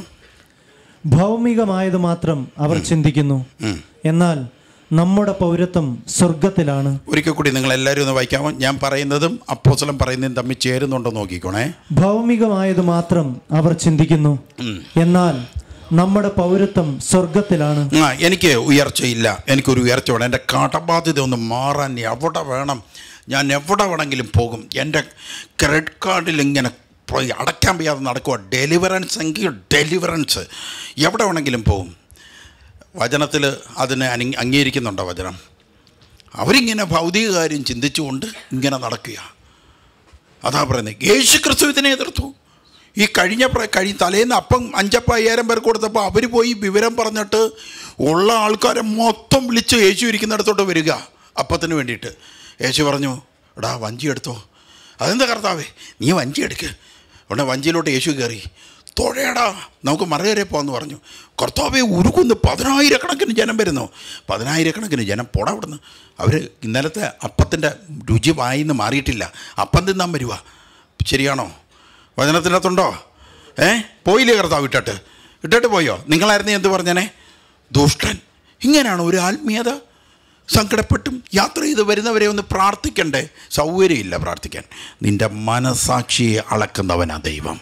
ഭൗമികമായത് മാത്രം അവർ ചിന്തിക്കുന്നു എന്നാൽ നമ്മുടെ പൗരത്വം സ്വർഗത്തിലാണ് ഒരിക്കൽ കൂടി നിങ്ങൾ എല്ലാവരും ഒന്ന് വായിക്കാമോ ഞാൻ പറയുന്നതും അപ്പോസലം പറയുന്നതും തമ്മിൽ ചേരുന്നുണ്ടോ നോക്കിക്കോണേ ഭൗമികമായത് മാത്രം അവർ ചിന്തിക്കുന്നു എന്നാൽ നമ്മുടെ പൗരത്വം സ്വർഗത്തിലാണ് ആ എനിക്ക് ഉയർച്ചയില്ല എനിക്കൊരു ഉയർച്ച വേണം എൻ്റെ കടബാധ്യത ഒന്ന് മാറാൻ എവിടെ വേണം ഞാൻ എവിടെ വേണമെങ്കിലും പോകും എൻ്റെ ക്രെഡിറ്റ് കാർഡിൽ ഇങ്ങനെ പോയി അടയ്ക്കാൻ വയ്യാതെ നടക്കുക ഡെലിവറൻസ് എങ്കിൽ ഡെലിവറൻസ് എവിടെ വേണമെങ്കിലും പോകും വചനത്തിൽ അതിനെ അനി അംഗീകരിക്കുന്നുണ്ടോ വചനം അവരിങ്ങനെ ഭൗതിക കാര്യം ചിന്തിച്ചുകൊണ്ട് ഇങ്ങനെ നടക്കുക അതാ പറയുന്നത് യേശു ക്രിസ്തു ഇതിനെ എതിർത്തു ഈ കഴിഞ്ഞ പ്ര- കഴി തലേന്ന് അപ്പം അഞ്ചപ്പ അയ്യായിരം പേർക്ക് കൊടുത്തപ്പോൾ അവർ പോയി വിവരം പറഞ്ഞിട്ട് ഉള്ള ആൾക്കാരെ മൊത്തം വിളിച്ച് യേശു ഇരിക്കുന്നിടത്തോട്ട് വരിക അപ്പത്തിന് വേണ്ടിയിട്ട് യേശു പറഞ്ഞു എടാ വഞ്ചി എടുത്തോ അതെന്താ കർത്താവേ നീ വഞ്ചി എടുക്ക് ഉടനെ വഞ്ചിയിലോട്ട് യേശു കയറി തൊഴയടാ നമുക്ക് മറുകരെ പോകാമെന്ന് പറഞ്ഞു കർത്താവെ ഉരുക്കുന്ന് പതിനായിരക്കണക്കിന് ജനം വരുന്നു പതിനായിരക്കണക്കിന് ജനം പോടാ അവിടുന്ന് അവർ ഇന്നലത്തെ അപ്പത്തിൻ്റെ രുചി വായിന്ന് മാറിയിട്ടില്ല അപ്പം തിന്നാൻ വരുക ശരിയാണോ വചനത്തിനകത്തുണ്ടോ ഏ പോയില്ലേ കർത്താവ് ഇട്ടിട്ട് ഇട്ടിട്ട് പോയോ നിങ്ങളായിരുന്നു എന്ത് പറഞ്ഞനെ ദുഷ്ടൻ ഇങ്ങനെയാണ് ഒരു ആത്മീയത സങ്കടപ്പെട്ടും യാത്ര ചെയ്ത് വരുന്നവരെ ഒന്ന് പ്രാർത്ഥിക്കണ്ടേ സൗകര്യമില്ല പ്രാർത്ഥിക്കാൻ നിൻ്റെ മനസാക്ഷിയെ അളക്കുന്നവനാ ദൈവം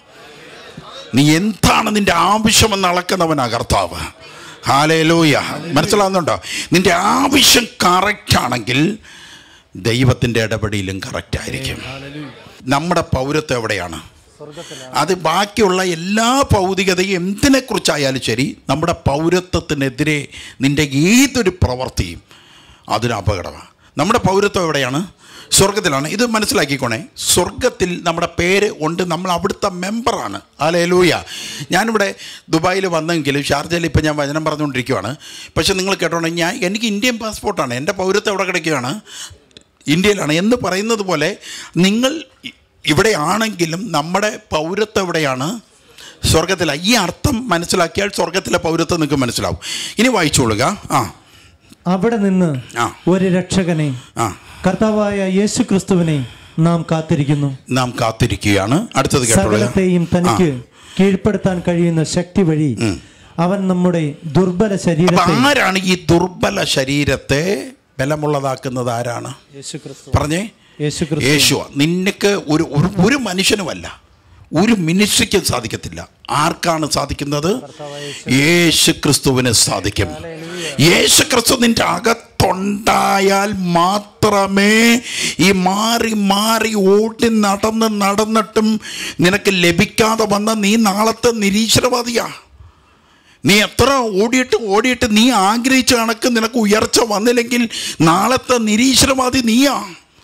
നീ എന്താണ് നിൻ്റെ ആവശ്യമെന്ന് അളക്കുന്നവനാ കർത്താവ് ഹാലേലൂയ മനസ്സിലാവുന്നുണ്ടോ നിൻ്റെ ആവശ്യം കറക്റ്റാണെങ്കിൽ ദൈവത്തിൻ്റെ ഇടപെടലും കറക്റ്റായിരിക്കും നമ്മുടെ പൗരത്വം എവിടെയാണ് അത് ബാക്കിയുള്ള എല്ലാ ഭൗതികതയും എന്തിനെക്കുറിച്ചായാലും ശരി നമ്മുടെ പൗരത്വത്തിനെതിരെ നിൻ്റെ ഏതൊരു പ്രവൃത്തിയും അതിന് അപകടമാണ് നമ്മുടെ പൗരത്വം എവിടെയാണ് സ്വർഗത്തിലാണ് ഇത് മനസ്സിലാക്കിക്കോണേ സ്വർഗത്തിൽ നമ്മുടെ പേര് ഉണ്ട് നമ്മൾ അവിടുത്തെ മെമ്പറാണ് ആലേലൂയ ഞാനിവിടെ ദുബായിൽ വന്നെങ്കിലും ഷാർജയിൽ ഇപ്പം ഞാൻ വചനം പറഞ്ഞുകൊണ്ടിരിക്കുകയാണ് പക്ഷേ നിങ്ങൾ കേട്ടോണേ ഞാൻ എനിക്ക് ഇന്ത്യൻ പാസ്പോർട്ടാണ് എൻ്റെ പൗരത്വം എവിടെ കിടക്കുകയാണ് ഇന്ത്യയിലാണ് എന്ന് പറയുന്നത് പോലെ നിങ്ങൾ ഇ- ഇവിടെ ആണെങ്കിലും നമ്മുടെ പൗരത്വം എവിടെയാണ് സ്വർഗത്തിലാണ് ഈ അർത്ഥം മനസ്സിലാക്കിയാൽ സ്വർഗത്തിലെ പൗരത്വം നിങ്ങൾക്ക് മനസ്സിലാവും ഇനി വായിച്ചോളുക ആ അവിടെ നിന്ന് ആ. ഒരു രക്ഷകനെ ആ കർത്താവായ യേശു ക്രിസ്തുവിനെ നാം കാത്തിരിക്കുന്നു നാം കാത്തിരിക്കുകയാണ് അടുത്തത് കേട്ടോളുക സകലത്തെയും തനിക്ക് കീഴ്പ്പെടുത്താൻ കഴിയുന്ന ശക്തി വഴി അവൻ നമ്മുടെ ദുർബല അപ്പൊ ശരീരത്തെ ആരാണ് ഈ ദുർബല ശരീരത്തെ ബലമുള്ളതാക്കുന്നത് ആരാണ് യേശു ക്രിസ്തു പറഞ്ഞേ യേശു ക്രിസ്തു യേശു നിനക്ക് ഒരു ഒരു ഒരു മനുഷ്യനുമല്ല ഒരു മിനിസ്ട്രിക്കും സാധിക്കത്തില്ല ആർക്കാണ് സാധിക്കുന്നത് യേശു ക്രിസ്തുവിന് സാധിക്കും യേശു ക്രിസ്തു നിന്റെ അകത്തുണ്ടായാൽ മാത്രമേ ഈ മാറി മാറി ഓടി നടന്ന് നടന്നിട്ടും നിനക്ക് ലഭിക്കാതെ വന്ന നീ നാളത്തെ നിരീശ്വരവാദിയാ നീ എത്ര ഓടിയിട്ട് ഓടിയിട്ട് നീ ആഗ്രഹിച്ച കണക്ക് നിനക്ക് ഉയർച്ച വന്നില്ലെങ്കിൽ നാളത്തെ നിരീശ്വരവാദി നീയാ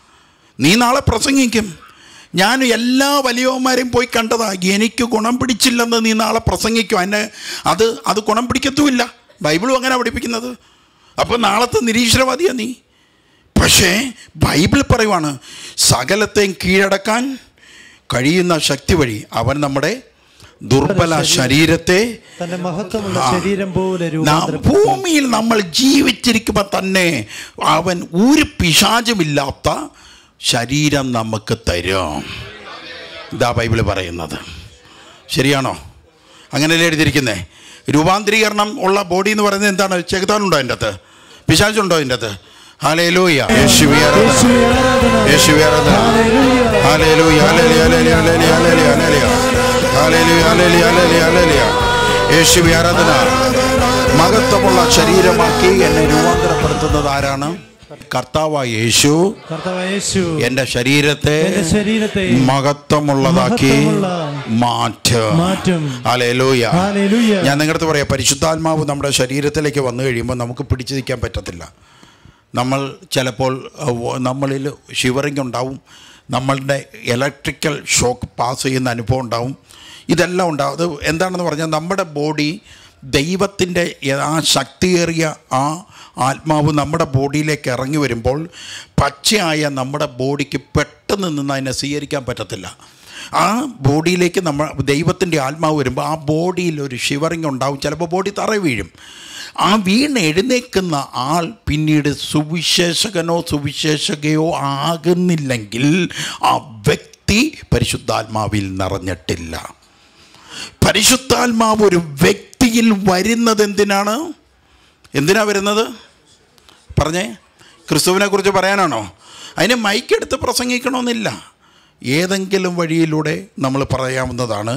നീ നാളെ പ്രസംഗിക്കും ഞാൻ എല്ലാ വലിയവന്മാരെയും പോയി കണ്ടതാ എനിക്ക് ഗുണം പിടിച്ചില്ലെന്ന് നീ നാളെ പ്രസംഗിക്കും അതിനെ അത് അത് ഗുണം പിടിക്കത്തുമില്ല ബൈബിളും അങ്ങനെ പഠിപ്പിക്കുന്നത് അപ്പോൾ നാളത്തെ നിരീശ്വരവാദിയാ നീ പക്ഷേ ബൈബിൾ പറയുവാണ് സകലത്തെയും കീഴടക്കാൻ കഴിയുന്ന ശക്തി വഴി അവൻ നമ്മുടെ ദുർബല ശരീരത്തെ തന്റെ മഹത്വമുള്ള ശരീരം പോലെ നാം രൂപാന്തരപ്പെടുത്തും ഭൂമിയിൽ നമ്മൾ ജീവിച്ചിരിക്കുമ്പോൾ തന്നെ അവൻ ഒരു പിശാചുമില്ലാത്ത ശരീരം നമുക്ക് തരും ഇതാ ബൈബിള് പറയുന്നത് ശരിയാണോ അങ്ങനെയല്ലേ എഴുതിയിരിക്കുന്നേ രൂപാന്തരീകരണം ഉള്ള ബോഡി എന്ന് പറയുന്നത് എന്താണ് ചെകുത്താനുണ്ടോ അതിൻ്റെ അകത്ത് പിശാചുണ്ടോ അതിൻ്റെ അകത്ത് ഹാലേലൂയ യേശുവേ ആരാധന. യേശുവേ ആരാധന. ഹാലേലൂയ, ഹാലേലൂയ, ഹാലേലൂയ, ഹാലേലൂയ, ഹാലേലൂയ, ഹാലേലൂയ. ഹാലേലൂയ, ഹാലേലൂയ, ഹാലേലൂയ, ഹാലേലൂയ. യേശുവേ ആരാധന മഹത്വമുള്ള ശരീരമാക്കി എന്നെ രൂപാന്തരപ്പെടുത്തുന്നത് ആരാണ് കർത്താവായ യേശു കർത്താവായ യേശു എന്റെ ശരീരത്തെ എന്റെ ശരീരത്തെ മഹത്വമുള്ളതാക്കി മഹത്വമുള്ള മാറ്റും മാറ്റും. ഹല്ലേലൂയ ഹല്ലേലൂയ. ഞാൻ നിങ്ങളുടെ അടുത്ത് പറയാം പരിശുദ്ധാത്മാവ് നമ്മുടെ ശരീരത്തിലേക്ക് വന്നു കഴിയുമ്പോൾ നമുക്ക് പിടിച്ചു നിൽക്കാൻ പറ്റത്തില്ല നമ്മൾ ചിലപ്പോൾ അഹ്, വ- നമ്മളിൽ ഷിവറിങ് ഉണ്ടാവും നമ്മളുടെ ഇലക്ട്രിക്കൽ ഷോക്ക് പാസ് ചെയ്യുന്ന അനുഭവം ഉണ്ടാവും ഇതെല്ലാം ഉണ്ടാവും അത് എന്താണെന്ന് പറഞ്ഞാൽ നമ്മുടെ ബോഡി ദൈവത്തിൻ്റെ ആ ശക്തിയേറിയ ആ ആത്മാവ് നമ്മുടെ ബോഡിയിലേക്ക് ഇറങ്ങി വരുമ്പോൾ പച്ചയായ നമ്മുടെ ബോഡിക്ക് പെട്ടെന്ന് നിന്ന് അതിനെ സ്വീകരിക്കാൻ പറ്റത്തില്ല ആ ബോഡിയിലേക്ക് നമ്മൾ ദൈവത്തിൻ്റെ ആത്മാവ് വരുമ്പോൾ ആ ബോഡിയിൽ ഒരു ഷിവറിങ് ഉണ്ടാവും ചിലപ്പോൾ ബോഡി തറ വീഴും ആ വീണ് എഴുന്നേക്കുന്ന ആൾ പിന്നീട് സുവിശേഷകനോ സുവിശേഷകയോ ആകുന്നില്ലെങ്കിൽ ആ വ്യക്തി പരിശുദ്ധാത്മാവിൽ നിറഞ്ഞിട്ടില്ല പരിശുദ്ധാത്മാവ് ഒരു വ്യക്തിയിൽ വരുന്നത് എന്തിനാണ് എന്തിനാ വരുന്നത് പറഞ്ഞേ ക്രിസ്തുവിനെ കുറിച്ച് പറയാനാണോ അതിന് മൈക്കെടുത്ത് പ്രസംഗിക്കണമെന്നില്ല ഏതെങ്കിലും വഴിയിലൂടെ നമ്മൾ പറയാവുന്നതാണ്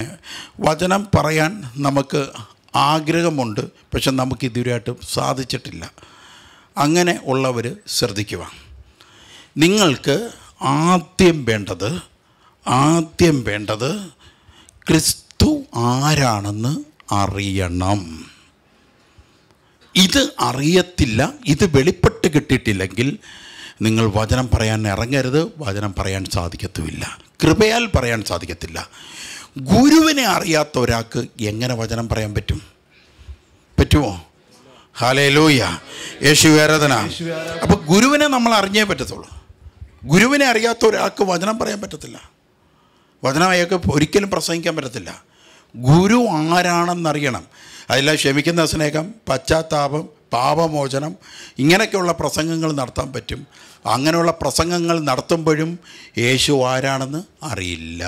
വചനം പറയാൻ നമുക്ക് ആഗ്രഹമുണ്ട് പക്ഷെ നമുക്ക് ഇതുവരെയായിട്ടും സാധിച്ചിട്ടില്ല അങ്ങനെ ഉള്ളവർ ശ്രദ്ധിക്കുക നിങ്ങൾക്ക് ആദ്യം വേണ്ടത് ആദ്യം വേണ്ടത് ക്രിസ്തു ആരാണെന്ന് അറിയണം ഇത് അറിയത്തില്ല ഇത് വെളിപ്പെട്ട് കിട്ടിയിട്ടില്ലെങ്കിൽ നിങ്ങൾ വചനം പറയാൻ ഇറങ്ങരുത് വചനം പറയാൻ സാധിക്കത്തുമില്ല കൃപയാൽ പറയാൻ സാധിക്കത്തില്ല ഗുരുവിനെ അറിയാത്ത ഒരാൾക്ക് എങ്ങനെ വചനം പറയാൻ പറ്റും പറ്റുമോ ഹാലേ ലൂയ യേശു ആരാധന അപ്പോൾ ഗുരുവിനെ നമ്മൾ അറിഞ്ഞേ പറ്റത്തുള്ളൂ ഗുരുവിനെ അറിയാത്ത ഒരാൾക്ക് വചനം പറയാൻ പറ്റത്തില്ല വചനം അയാൾക്ക് ഒരിക്കലും പ്രസംഗിക്കാൻ പറ്റത്തില്ല ഗുരു ആരാണെന്നറിയണം അതിൽ ക്ഷമിക്കുന്ന സ്നേഹം പശ്ചാത്താപം പാപമോചനം ഇങ്ങനെയൊക്കെയുള്ള പ്രസംഗങ്ങൾ നടത്താൻ പറ്റും അങ്ങനെയുള്ള പ്രസംഗങ്ങൾ നടത്തുമ്പോഴും യേശു ആരാണെന്ന് അറിയില്ല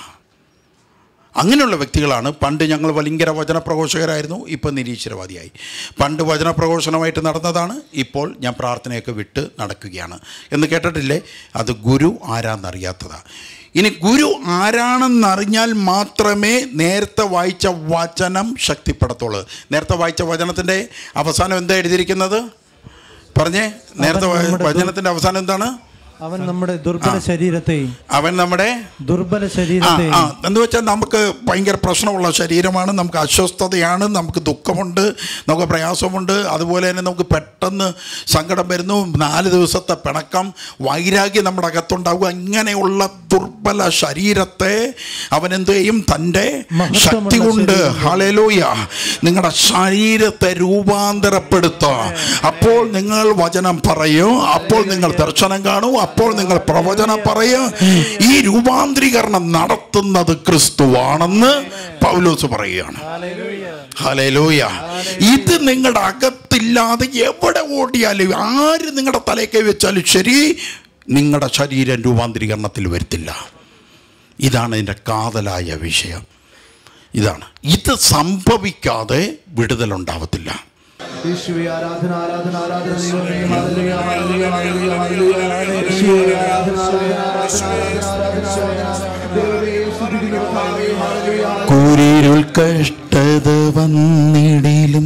അങ്ങനെയുള്ള വ്യക്തികളാണ് പണ്ട് ഞങ്ങൾ ഭയങ്കര വചനപ്രഘോഷകരായിരുന്നു ഇപ്പോൾ നിരീശ്വരവാദിയായി പണ്ട് വചനപ്രഘോഷണമായിട്ട് നടന്നതാണ് ഇപ്പോൾ ഞാൻ പ്രാർത്ഥനയൊക്കെ വിട്ട് നടക്കുകയാണ് എന്ന് കേട്ടിട്ടില്ലേ അത് ഗുരു ആരാന്നറിയാത്തതാണ് ഇനി ഗുരു ആരാണെന്നറിഞ്ഞാൽ മാത്രമേ നേരത്തെ വായിച്ച വചനം ശക്തിപ്പെടത്തുള്ളൂ നേരത്തെ വായിച്ച വചനത്തിൻ്റെ അവസാനം എന്താ എഴുതിയിരിക്കുന്നത് പറഞ്ഞേ നേരത്തെ വാ- നമ്മുടെ വചനത്തിൻ്റെ അവസാനം എന്താണ് അവൻ നമ്മുടെ ദുർബല ശരീരത്തെ അവൻ നമ്മുടെ ദുർബല ആ ശരീരത്തെ ആ എന്ന് വെച്ചാൽ നമുക്ക് ഭയങ്കര പ്രശ്നമുള്ള ശരീരമാണ് നമുക്ക് അസ്വസ്ഥതയാണ് നമുക്ക് ദുഃഖമുണ്ട് നമുക്ക് പ്രയാസമുണ്ട് അതുപോലെ തന്നെ നമുക്ക് പെട്ടെന്ന് സങ്കടം വരുന്നു നാല് ദിവസത്തെ പിണക്കം വൈരാഗ്യം നമ്മുടെ അകത്തുണ്ടാവുക ഇങ്ങനെയുള്ള ദുർബല ശരീരത്തെ അവൻ എന്ത് ചെയ്യും തൻ്റെ മഹത്വമുള്ള ശക്തി കൊണ്ട് ശരീരം ഹളേലൂയ നിങ്ങളുടെ ശരീരത്തെ രൂപാന്തരപ്പെടുത്തുക അപ്പോൾ നിങ്ങൾ വചനം പറയും അപ്പോൾ നിങ്ങൾ ദർശനം കാണും അപ്പോൾ നിങ്ങൾ പ്രവചനം പറയും ഈ രൂപാന്തരീകരണം നടത്തുന്നത് ക്രിസ്തുവാണെന്ന് പൗലോസ് പറയുകയാണ് ഹലലൂയ ഇത് നിങ്ങളുടെ അകത്തില്ലാതെ എവിടെ ഓടിയാലും ആര് നിങ്ങളുടെ തലയ്ക്ക് വെച്ചാലും ശരി നിങ്ങളുടെ ശരീരം രൂപാന്തരീകരണത്തിൽ വരുത്തില്ല ഇതാണ് ഇതിൻ്റെ കാതലായ വിഷയം ഇതാണ് ഇത് സംഭവിക്കാതെ വിടുതലുണ്ടാവത്തില്ല യേശുവേ ആരാധന ആരാധന ആരാധന ദൈവമേ ഹല്ലേലൂയ ഹല്ലേലൂയ ഹല്ലേലൂയ ഹല്ലേലൂയ യേശുവേ ആരാധന ആരാധന ആരാധന ആരാധന ആരാധന ദൈവമേ സ്തുതിക്കുന്നു കർത്താവേ ഹല്ലേലൂയ കൂരിരുൾ കഷ്ടത വന്നിടിലും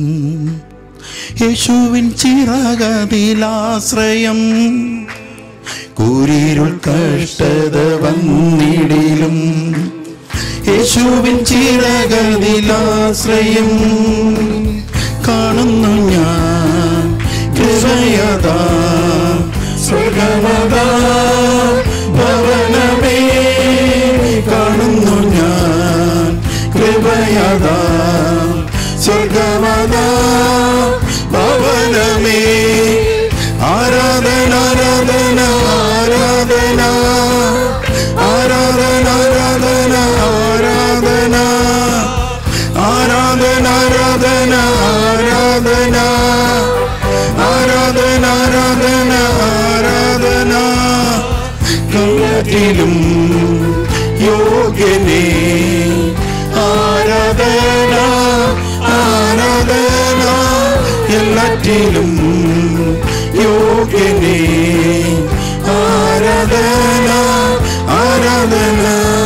യേശുവിൻ ചിറകതിലാശ്രയം കൂരിരുൾ കഷ്ടത വന്നിടിലും യേശുവിൻ ചിറകതിലാശ്രയം കാണുന്നു ഞാൻ കൃപയതാ സ്വർഗമതാ ഭവനമേ കാണുന്നു ഞാൻ കൃപയതാ സ്വർഗമതാ ഭവനമേ ആരാധന ആരാധന ആരാധന ആരാധന ആരാധന ആരാധന എല്ലാറ്റിലും യോഗ്യനേ ആരാധന ആരാധന എല്ലാറ്റിലും യോഗ്യനേ ആരാധന ആരാധന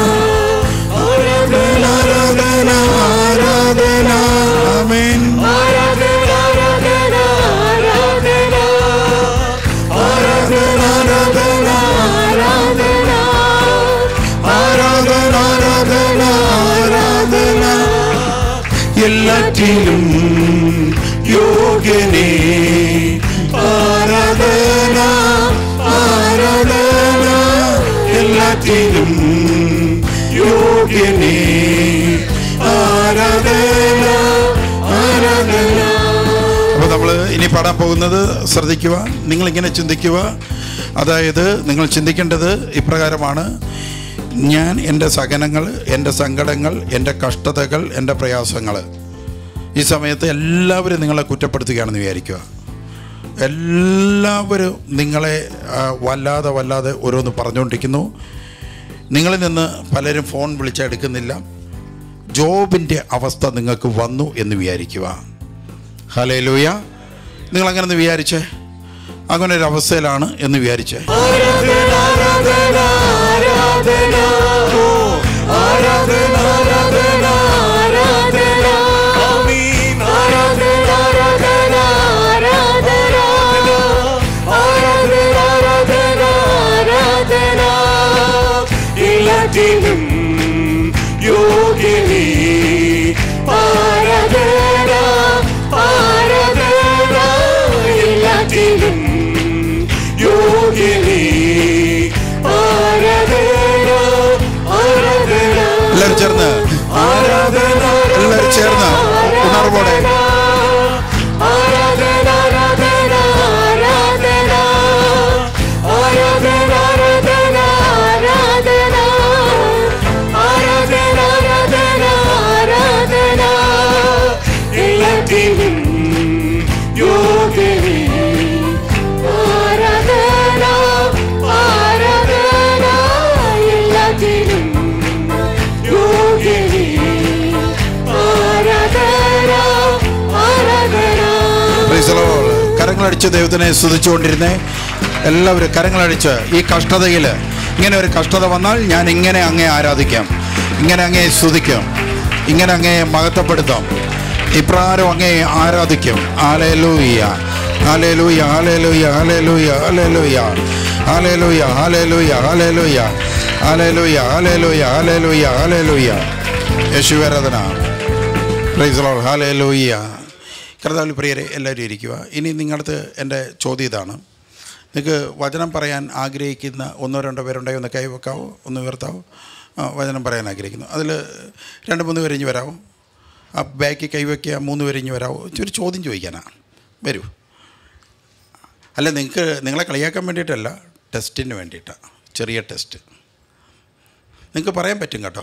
ആരാധന ആരാധന ആരാധന ആമേൻ ആരാധന ആരാധന ആരാധന ആരാധന ആരാധന എല്ലാറ്റിലും യോഗ്യനേ ആരാധന ആരാധന എല്ലാറ്റിലും യോഗ്യനേ ആരാധന ആരാധന അപ്പോൾ നമ്മൾ ഇനി പാടാൻ പോകുന്നത് ശ്രദ്ധിക്കുക നിങ്ങളിങ്ങനെ ചിന്തിക്കുക അതായത് നിങ്ങൾ ചിന്തിക്കേണ്ടത് ഇപ്രകാരമാണ് ഞാൻ എൻ്റെ സഹനങ്ങൾ എൻ്റെ സങ്കടങ്ങൾ എൻ്റെ കഷ്ടതകൾ എൻ്റെ പ്രയാസങ്ങൾ ഈ സമയത്ത് എല്ലാവരും നിങ്ങളെ കുറ്റപ്പെടുത്തുകയാണെന്ന് വിചാരിക്കുക എല്ലാവരും നിങ്ങളെ ആ, വല്ലാതെ വല്ലാതെ ഓരോന്ന് പറഞ്ഞുകൊണ്ടിരിക്കുന്നു നിങ്ങളിൽ നിന്ന് പലരും ഫോൺ വിളിച്ചെടുക്കുന്നില്ല ജോബിൻ്റെ അവസ്ഥ നിങ്ങൾക്ക് വന്നു എന്ന് വിചാരിക്കുക ഹലേ ലൂയ നിങ്ങൾ അങ്ങനെ ഒന്ന് വിചാരിച്ചേ അങ്ങനെ ഒരു അവസ്ഥയിലാണ് എന്ന് വിചാരിച്ചേ എല്ലാറ്റിനും യോഗ്യനേ ആരാധന ആരാധന എല്ലാറ്റിനും യോഗ്യനേ ആരാധന ആരാധന എല്ലാവരും ചേർന്ന് ആരാധന എല്ലാവരും ചേർന്ന് ഉണർവോടെ ആരാധന ആരാധന ആരാധന ആരാധന ആരാധന ആരാധന ആരാധന ആരാധന ആരാധന എല്ലാറ്റിനും യോഗ്യനേ ആരാധന ആരാധന എല്ലാറ്റിനും യോഗ്യനേ ആരാധന ആരാധന Praise the Lord. കരങ്ങളടിച്ച് ദൈവത്തിനെ സ്തുതിച്ചുകൊണ്ടിരുന്നേ എല്ലാവരും കരങ്ങളടിച്ച് ഈ കഷ്ടതയിൽ ഇങ്ങനെ ഒരു കഷ്ടത വന്നാൽ ഞാൻ ഇങ്ങനെ അങ്ങേ ആരാധിക്കാം ഇങ്ങനെ അങ്ങേ സ്തുതിക്കാം ഇങ്ങനെ അങ്ങേ മഹത്വപ്പെടുത്താം ഇപ്രകാരം അങ്ങേ ആരാധിക്കും ആലേലൂയ ആലേലൂയ ആലേലൂയ ആലേലൂയ ആലേലൂയ ആലേലൂയ ആലേലൂയ ആലേലൂയ ആലേലൂയ ആലേലൂയ ആലേലൂയ ആലേലൂയ യേശുവരാധന പ്രൈസ് ലോൾ ഹാലേലൂയ കർത്താവിൽ പ്രിയരെ എല്ലാവരും ഇരിക്കുക ഇനി നിങ്ങളടുത്ത് എൻ്റെ ചോദ്യം ഇതാണ് നിങ്ങൾക്ക് വചനം പറയാൻ ആഗ്രഹിക്കുന്ന ഒന്നോ രണ്ടോ പേരുണ്ടായോ ഒന്ന് കൈവെക്കാവോ ഒന്ന് ഉയർത്താവോ ആ, വചനം പറയാൻ ആഗ്രഹിക്കുന്നു അതിൽ രണ്ട് മൂന്ന് പേര് ഇഞ്ഞ് വരാവോ ആ ബാക്കിൽ കൈവയ്ക്കുക മൂന്ന് പേര് ഇഞ്ഞ് വരാവോ ഒരു ചോദ്യം ചോദിക്കാനാണ് വരൂ അല്ല നിങ്ങൾക്ക് നിങ്ങളെ കളിയാക്കാൻ വേണ്ടിയിട്ടല്ല ടെസ്റ്റിന് വേണ്ടിയിട്ടാണ് ചെറിയ ടെസ്റ്റ് നിങ്ങൾക്ക് പറയാൻ പറ്റും കേട്ടോ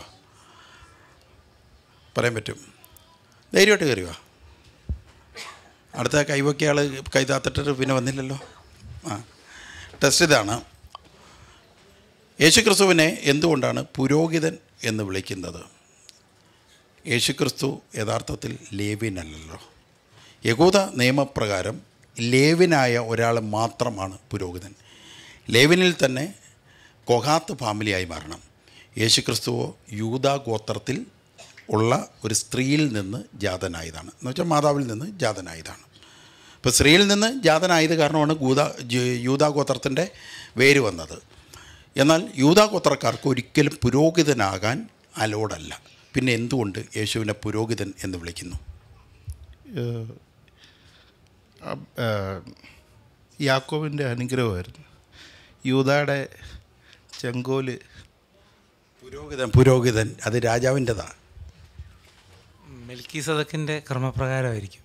പറയാൻ പറ്റും ധൈര്യമായിട്ട് കയറി വാ അടുത്ത കൈവക്കിയ ആൾ കൈ താത്തിട്ട് പിന്നെ വന്നില്ലല്ലോ ആ ടെസ്റ്റ് ഇതാണ് യേശുക്രിസ്തുവിനെ എന്തുകൊണ്ടാണ് പുരോഹിതൻ എന്ന് വിളിക്കുന്നത് യേശുക്രിസ്തു യഥാർത്ഥത്തിൽ ലേവിനല്ലല്ലോ യഹൂദ നിയമപ്രകാരം ലേവിനായ ഒരാൾ മാത്രമാണ് പുരോഹിതൻ ലേവിനിൽ തന്നെ കൊഹാത്ത് ഫാമിലിയായി മാറണം യേശുക്രിസ്തുവോ യൂത ഗോത്രത്തിൽ ഉള്ള ഒരു സ്ത്രീയിൽ നിന്ന് ജാതനായതാണ് എന്ന് വെച്ചാൽ മാതാവിൽ നിന്ന് ജാതനായതാണ് ഇപ്പോൾ സ്ത്രീയിൽ നിന്ന് ജാതനായത് കാരണമാണ് ഗൂത ജ- യൂദാ ഗോത്രത്തിൻ്റെ വേര് വന്നത് എന്നാൽ യൂദാ ഗോത്രക്കാർക്ക് ഒരിക്കലും പുരോഹിതനാകാൻ അലോഡല്ല പിന്നെ എന്തുകൊണ്ട് യേശുവിനെ പുരോഹിതൻ എന്ന് വിളിക്കുന്നു ഏഹ്, അബ്- ഏഹ്, യാക്കോബിൻ്റെ അനുഗ്രഹമായിരുന്നു യൂതയുടെ ചെങ്കോല് പുരോഹിതൻ പുരോഹിതൻ അത് രാജാവിൻ്റെതാണ് മെൽക്കി സദക്കിൻ്റെ ക്രമപ്രകാരമായിരിക്കും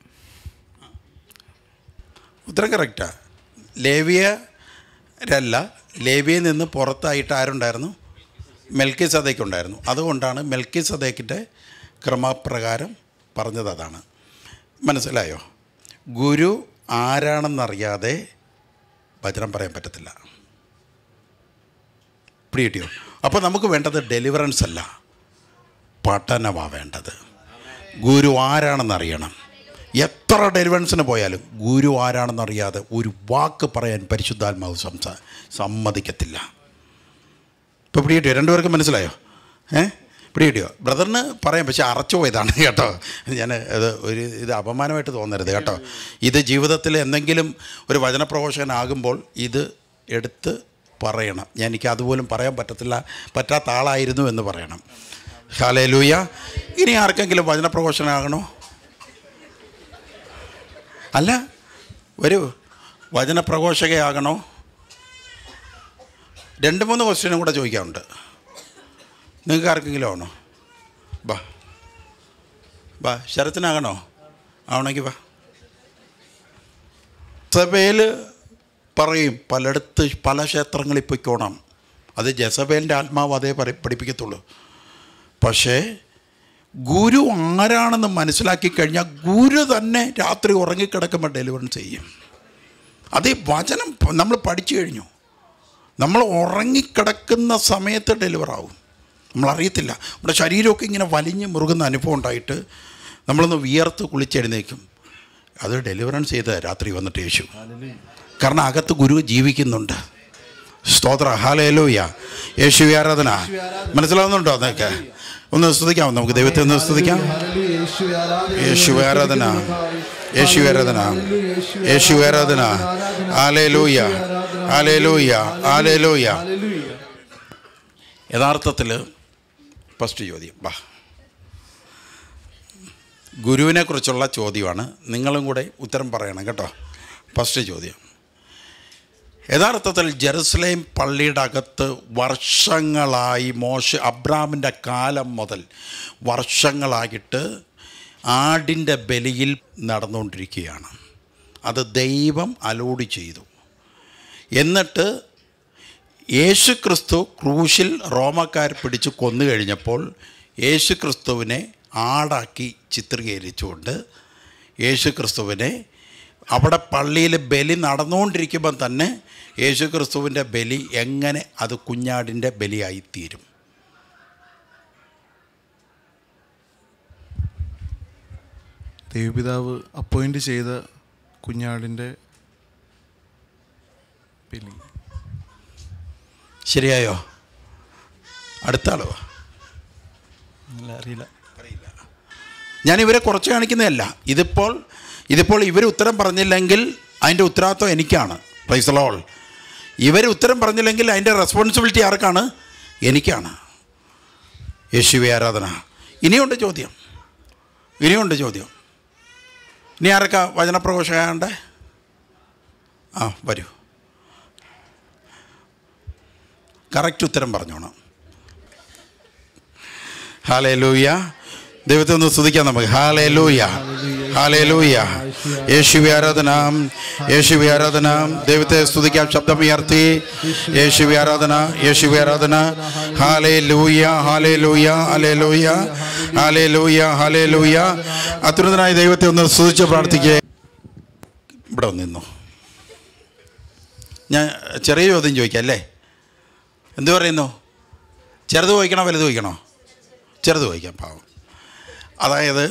ഉത്തരം കറക്റ്റാ ലേവിയരല്ല ലേവിയയിൽ നിന്ന് പുറത്തായിട്ട് ആരുണ്ടായിരുന്നു മെൽക്കി സദേക്ക് ഉണ്ടായിരുന്നു അതുകൊണ്ടാണ് മെൽക്കി സദേക്കിൻ്റെ ക്രമപ്രകാരം പറഞ്ഞത് അതാണ് മനസ്സിലായോ ഗുരു ആരാണെന്നറിയാതെ വചനം പറയാൻ പറ്റത്തില്ല പിടി കിട്ടിയോ അപ്പോൾ നമുക്ക് വേണ്ടത് ഡെലിവറൻസ് അല്ല പഠനമാണ് വേണ്ടത് ഗുരു ആരാണെന്ന് അറിയണം എത്ര ഡെലിവറൻസിന് പോയാലും ഗുരു ആരാണെന്ന് അറിയാതെ ഒരു വാക്ക് പറയാൻ പരിശുദ്ധാത്മാവ് സംസാ സമ്മതിക്കത്തില്ല ഇപ്പോൾ പിടി കിട്ടിയോ രണ്ടുപേർക്കും മനസ്സിലായോ ഏ പിടി കിട്ടിയോ ബ്രദറിന് പറയാം പക്ഷെ അറച്ചു പോയതാണ് കേട്ടോ ഞാൻ ഇത് ഒരു ഇത് അപമാനമായിട്ട് തോന്നരുത് കേട്ടോ ഇത് ജീവിതത്തിൽ എന്തെങ്കിലും ഒരു വചനപ്രഘോഷകനാകുമ്പോൾ ഇത് എടുത്ത് പറയണം ഞാൻ എനിക്ക് അതുപോലും പറയാൻ പറ്റത്തില്ല പറ്റാത്ത ആളായിരുന്നു എന്ന് പറയണം ഹാലേ ലൂയ ഇനി ആർക്കെങ്കിലും വചനപ്രഘോഷനാകണോ അല്ല ഒരു വചനപ്രഘോഷകയാകണോ രണ്ട് മൂന്ന് ക്വസ്റ്റ്യനും കൂടെ ചോദിക്കാറുണ്ട് നിങ്ങൾക്ക് ആർക്കെങ്കിലും ആവണോ ബാ ബാ ശരത്തിനാകണോ ആവണമെങ്കിൽ വാ സഭയിൽ പറയും പലയിടത്ത് പല ക്ഷേത്രങ്ങളിൽ പൊയ്ക്കോണം അത് ജസബേലിൻ്റെ ആത്മാവ് അതേ പറ പഠിപ്പിക്കത്തുള്ളൂ പക്ഷേ ഗുരു ആരാണെന്ന് മനസ്സിലാക്കി കഴിഞ്ഞാൽ ഗുരു തന്നെ രാത്രി ഉറങ്ങിക്കിടക്കുമ്പോൾ ഡെലിവറൻസ് ചെയ്യും അത് ഈ വചനം നമ്മൾ പഠിച്ചു കഴിഞ്ഞു നമ്മൾ ഉറങ്ങിക്കിടക്കുന്ന സമയത്ത് ഡെലിവർ ആവും നമ്മളറിയത്തില്ല നമ്മുടെ ശരീരമൊക്കെ ഇങ്ങനെ വലിഞ്ഞ് മുറുകുന്ന അനുഭവം ഉണ്ടായിട്ട് നമ്മളൊന്ന് വിയർത്ത് കുളിച്ചെഴുന്നേക്കും അത് ഡെലിവറൻസ് ചെയ്ത രാത്രി വന്നിട്ട് യേശു കാരണം അകത്ത് ഗുരു ജീവിക്കുന്നുണ്ട് സ്തോത്ര ഹാലയിലൂയ യേശു ആരാധന മനസ്സിലാവുന്നുണ്ടോ അതൊക്കെ ഒന്ന് സ്തുതിക്കാം നമുക്ക് ദൈവത്തെ ഒന്ന് സ്തുതിക്കാം യേശു ആരാധന യേശു ആരാധന യേശു ആരാധന ആലേലൂയ ആലേലൂയ ആലേലൂയ യഥാർത്ഥത്തിൽ ഫസ്റ്റ് ചോദ്യം വാ ഗുരുവിനെക്കുറിച്ചുള്ള ചോദ്യമാണ് നിങ്ങളും കൂടെ ഉത്തരം പറയണം കേട്ടോ ഫസ്റ്റ് ചോദ്യം യഥാർത്ഥത്തിൽ ജെറുസലേം പള്ളിയുടെ അകത്ത് വർഷങ്ങളായി മോശ അബ്രാമിൻ്റെ കാലം മുതൽ വർഷങ്ങളായിട്ട് ആടിൻ്റെ ബലിയിൽ നടന്നുകൊണ്ടിരിക്കുകയാണ് അത് ദൈവം അലോഡ് ചെയ്തു എന്നിട്ട് യേശു ക്രിസ്തു ക്രൂശിൽ റോമക്കാർ പിടിച്ച് കൊന്നു കഴിഞ്ഞപ്പോൾ യേശു ക്രിസ്തുവിനെ ആടാക്കി ചിത്രീകരിച്ചുകൊണ്ട് യേശു ക്രിസ്തുവിനെ അവിടെ പള്ളിയിൽ ബലി നടന്നുകൊണ്ടിരിക്കുമ്പം തന്നെ യേശു ക്രിസ്തുവിൻ്റെ ബലി എങ്ങനെ അത് കുഞ്ഞാടിൻ്റെ ബലിയായിത്തീരും ദൈവപിതാവ് അപ്പോയിൻ്റ് ചെയ്ത കുഞ്ഞാടിൻ്റെ ബലി ശരിയായോ അടുത്ത ആളോ അറിയില്ല ഞാൻ ഇവരെ കുറച്ച് കാണിക്കുന്നതല്ല ഇതിപ്പോൾ ഇതിപ്പോൾ ഇവർ ഉത്തരം പറഞ്ഞില്ലെങ്കിൽ അതിൻ്റെ ഉത്തരവാദിത്വം എനിക്കാണ് പ്രൈസലോൾ ഇവർ ഉത്തരം പറഞ്ഞില്ലെങ്കിൽ അതിൻ്റെ റെസ്പോൺസിബിലിറ്റി ആർക്കാണ് എനിക്കാണ് യേശുവെ ആരാധന ഇനിയുണ്ട് ചോദ്യം ഇനിയുണ്ട് ചോദ്യം ഇനി ആരൊക്കെ വചനപ്രഘോഷകണ്ടേ ആ വരൂ കറക്റ്റ് ഉത്തരം പറഞ്ഞോണം ഹാലേ ലൂയ ദൈവത്തെ ഒന്ന് സ്തുതിക്കാം നമുക്ക് ഹാലേ ലൂയ ഹാലേ ലൂയ യേശുവി ആരാധന യേശുവി ആരാധന ദൈവത്തെ സ്തുതിക്കാം ശബ്ദം ഉയർത്തി യേശുവി ആരാധന യേശുവി ആരാധന ഹാലേ ലൂയ ഹാലേ ലൂയ ഹാലേ ലൂയ ഹാലേ ലൂയ ഹാലേ ലൂയ അത്യുന്നതനായ ദൈവത്തെ ഒന്ന് സ്തുതിച്ച് പ്രാർത്ഥിക്കേ ഇവിടെ നിന്നു ഞാൻ ചെറിയ ചോദ്യം ചോദിക്കാം അല്ലേ എന്ത് പറയുന്നു ചെറുത് ചോദിക്കണോ വലുത് ചോദിക്കണോ ചെറുത് ചോദിക്കാം പാവം അതായത്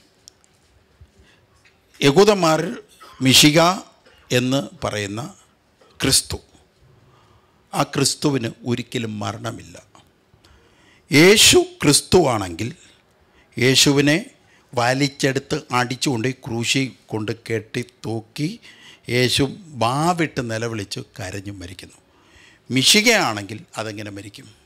യഹൂദന്മാർ മിഷിക എന്ന് പറയുന്ന ക്രിസ്തു ആ ക്രിസ്തുവിന് ഒരിക്കലും മരണമില്ല യേശു ക്രിസ്തുവാണെങ്കിൽ യേശുവിനെ വലിച്ചെടുത്ത് അടിച്ചുകൊണ്ട് ക്രൂശി കൊണ്ട് കെട്ടി തൂക്കി യേശു വാവിട്ട് നിലവിളിച്ച് കരഞ്ഞു മരിക്കുന്നു മിശികയാണെങ്കിൽ അതെങ്ങനെ മരിക്കും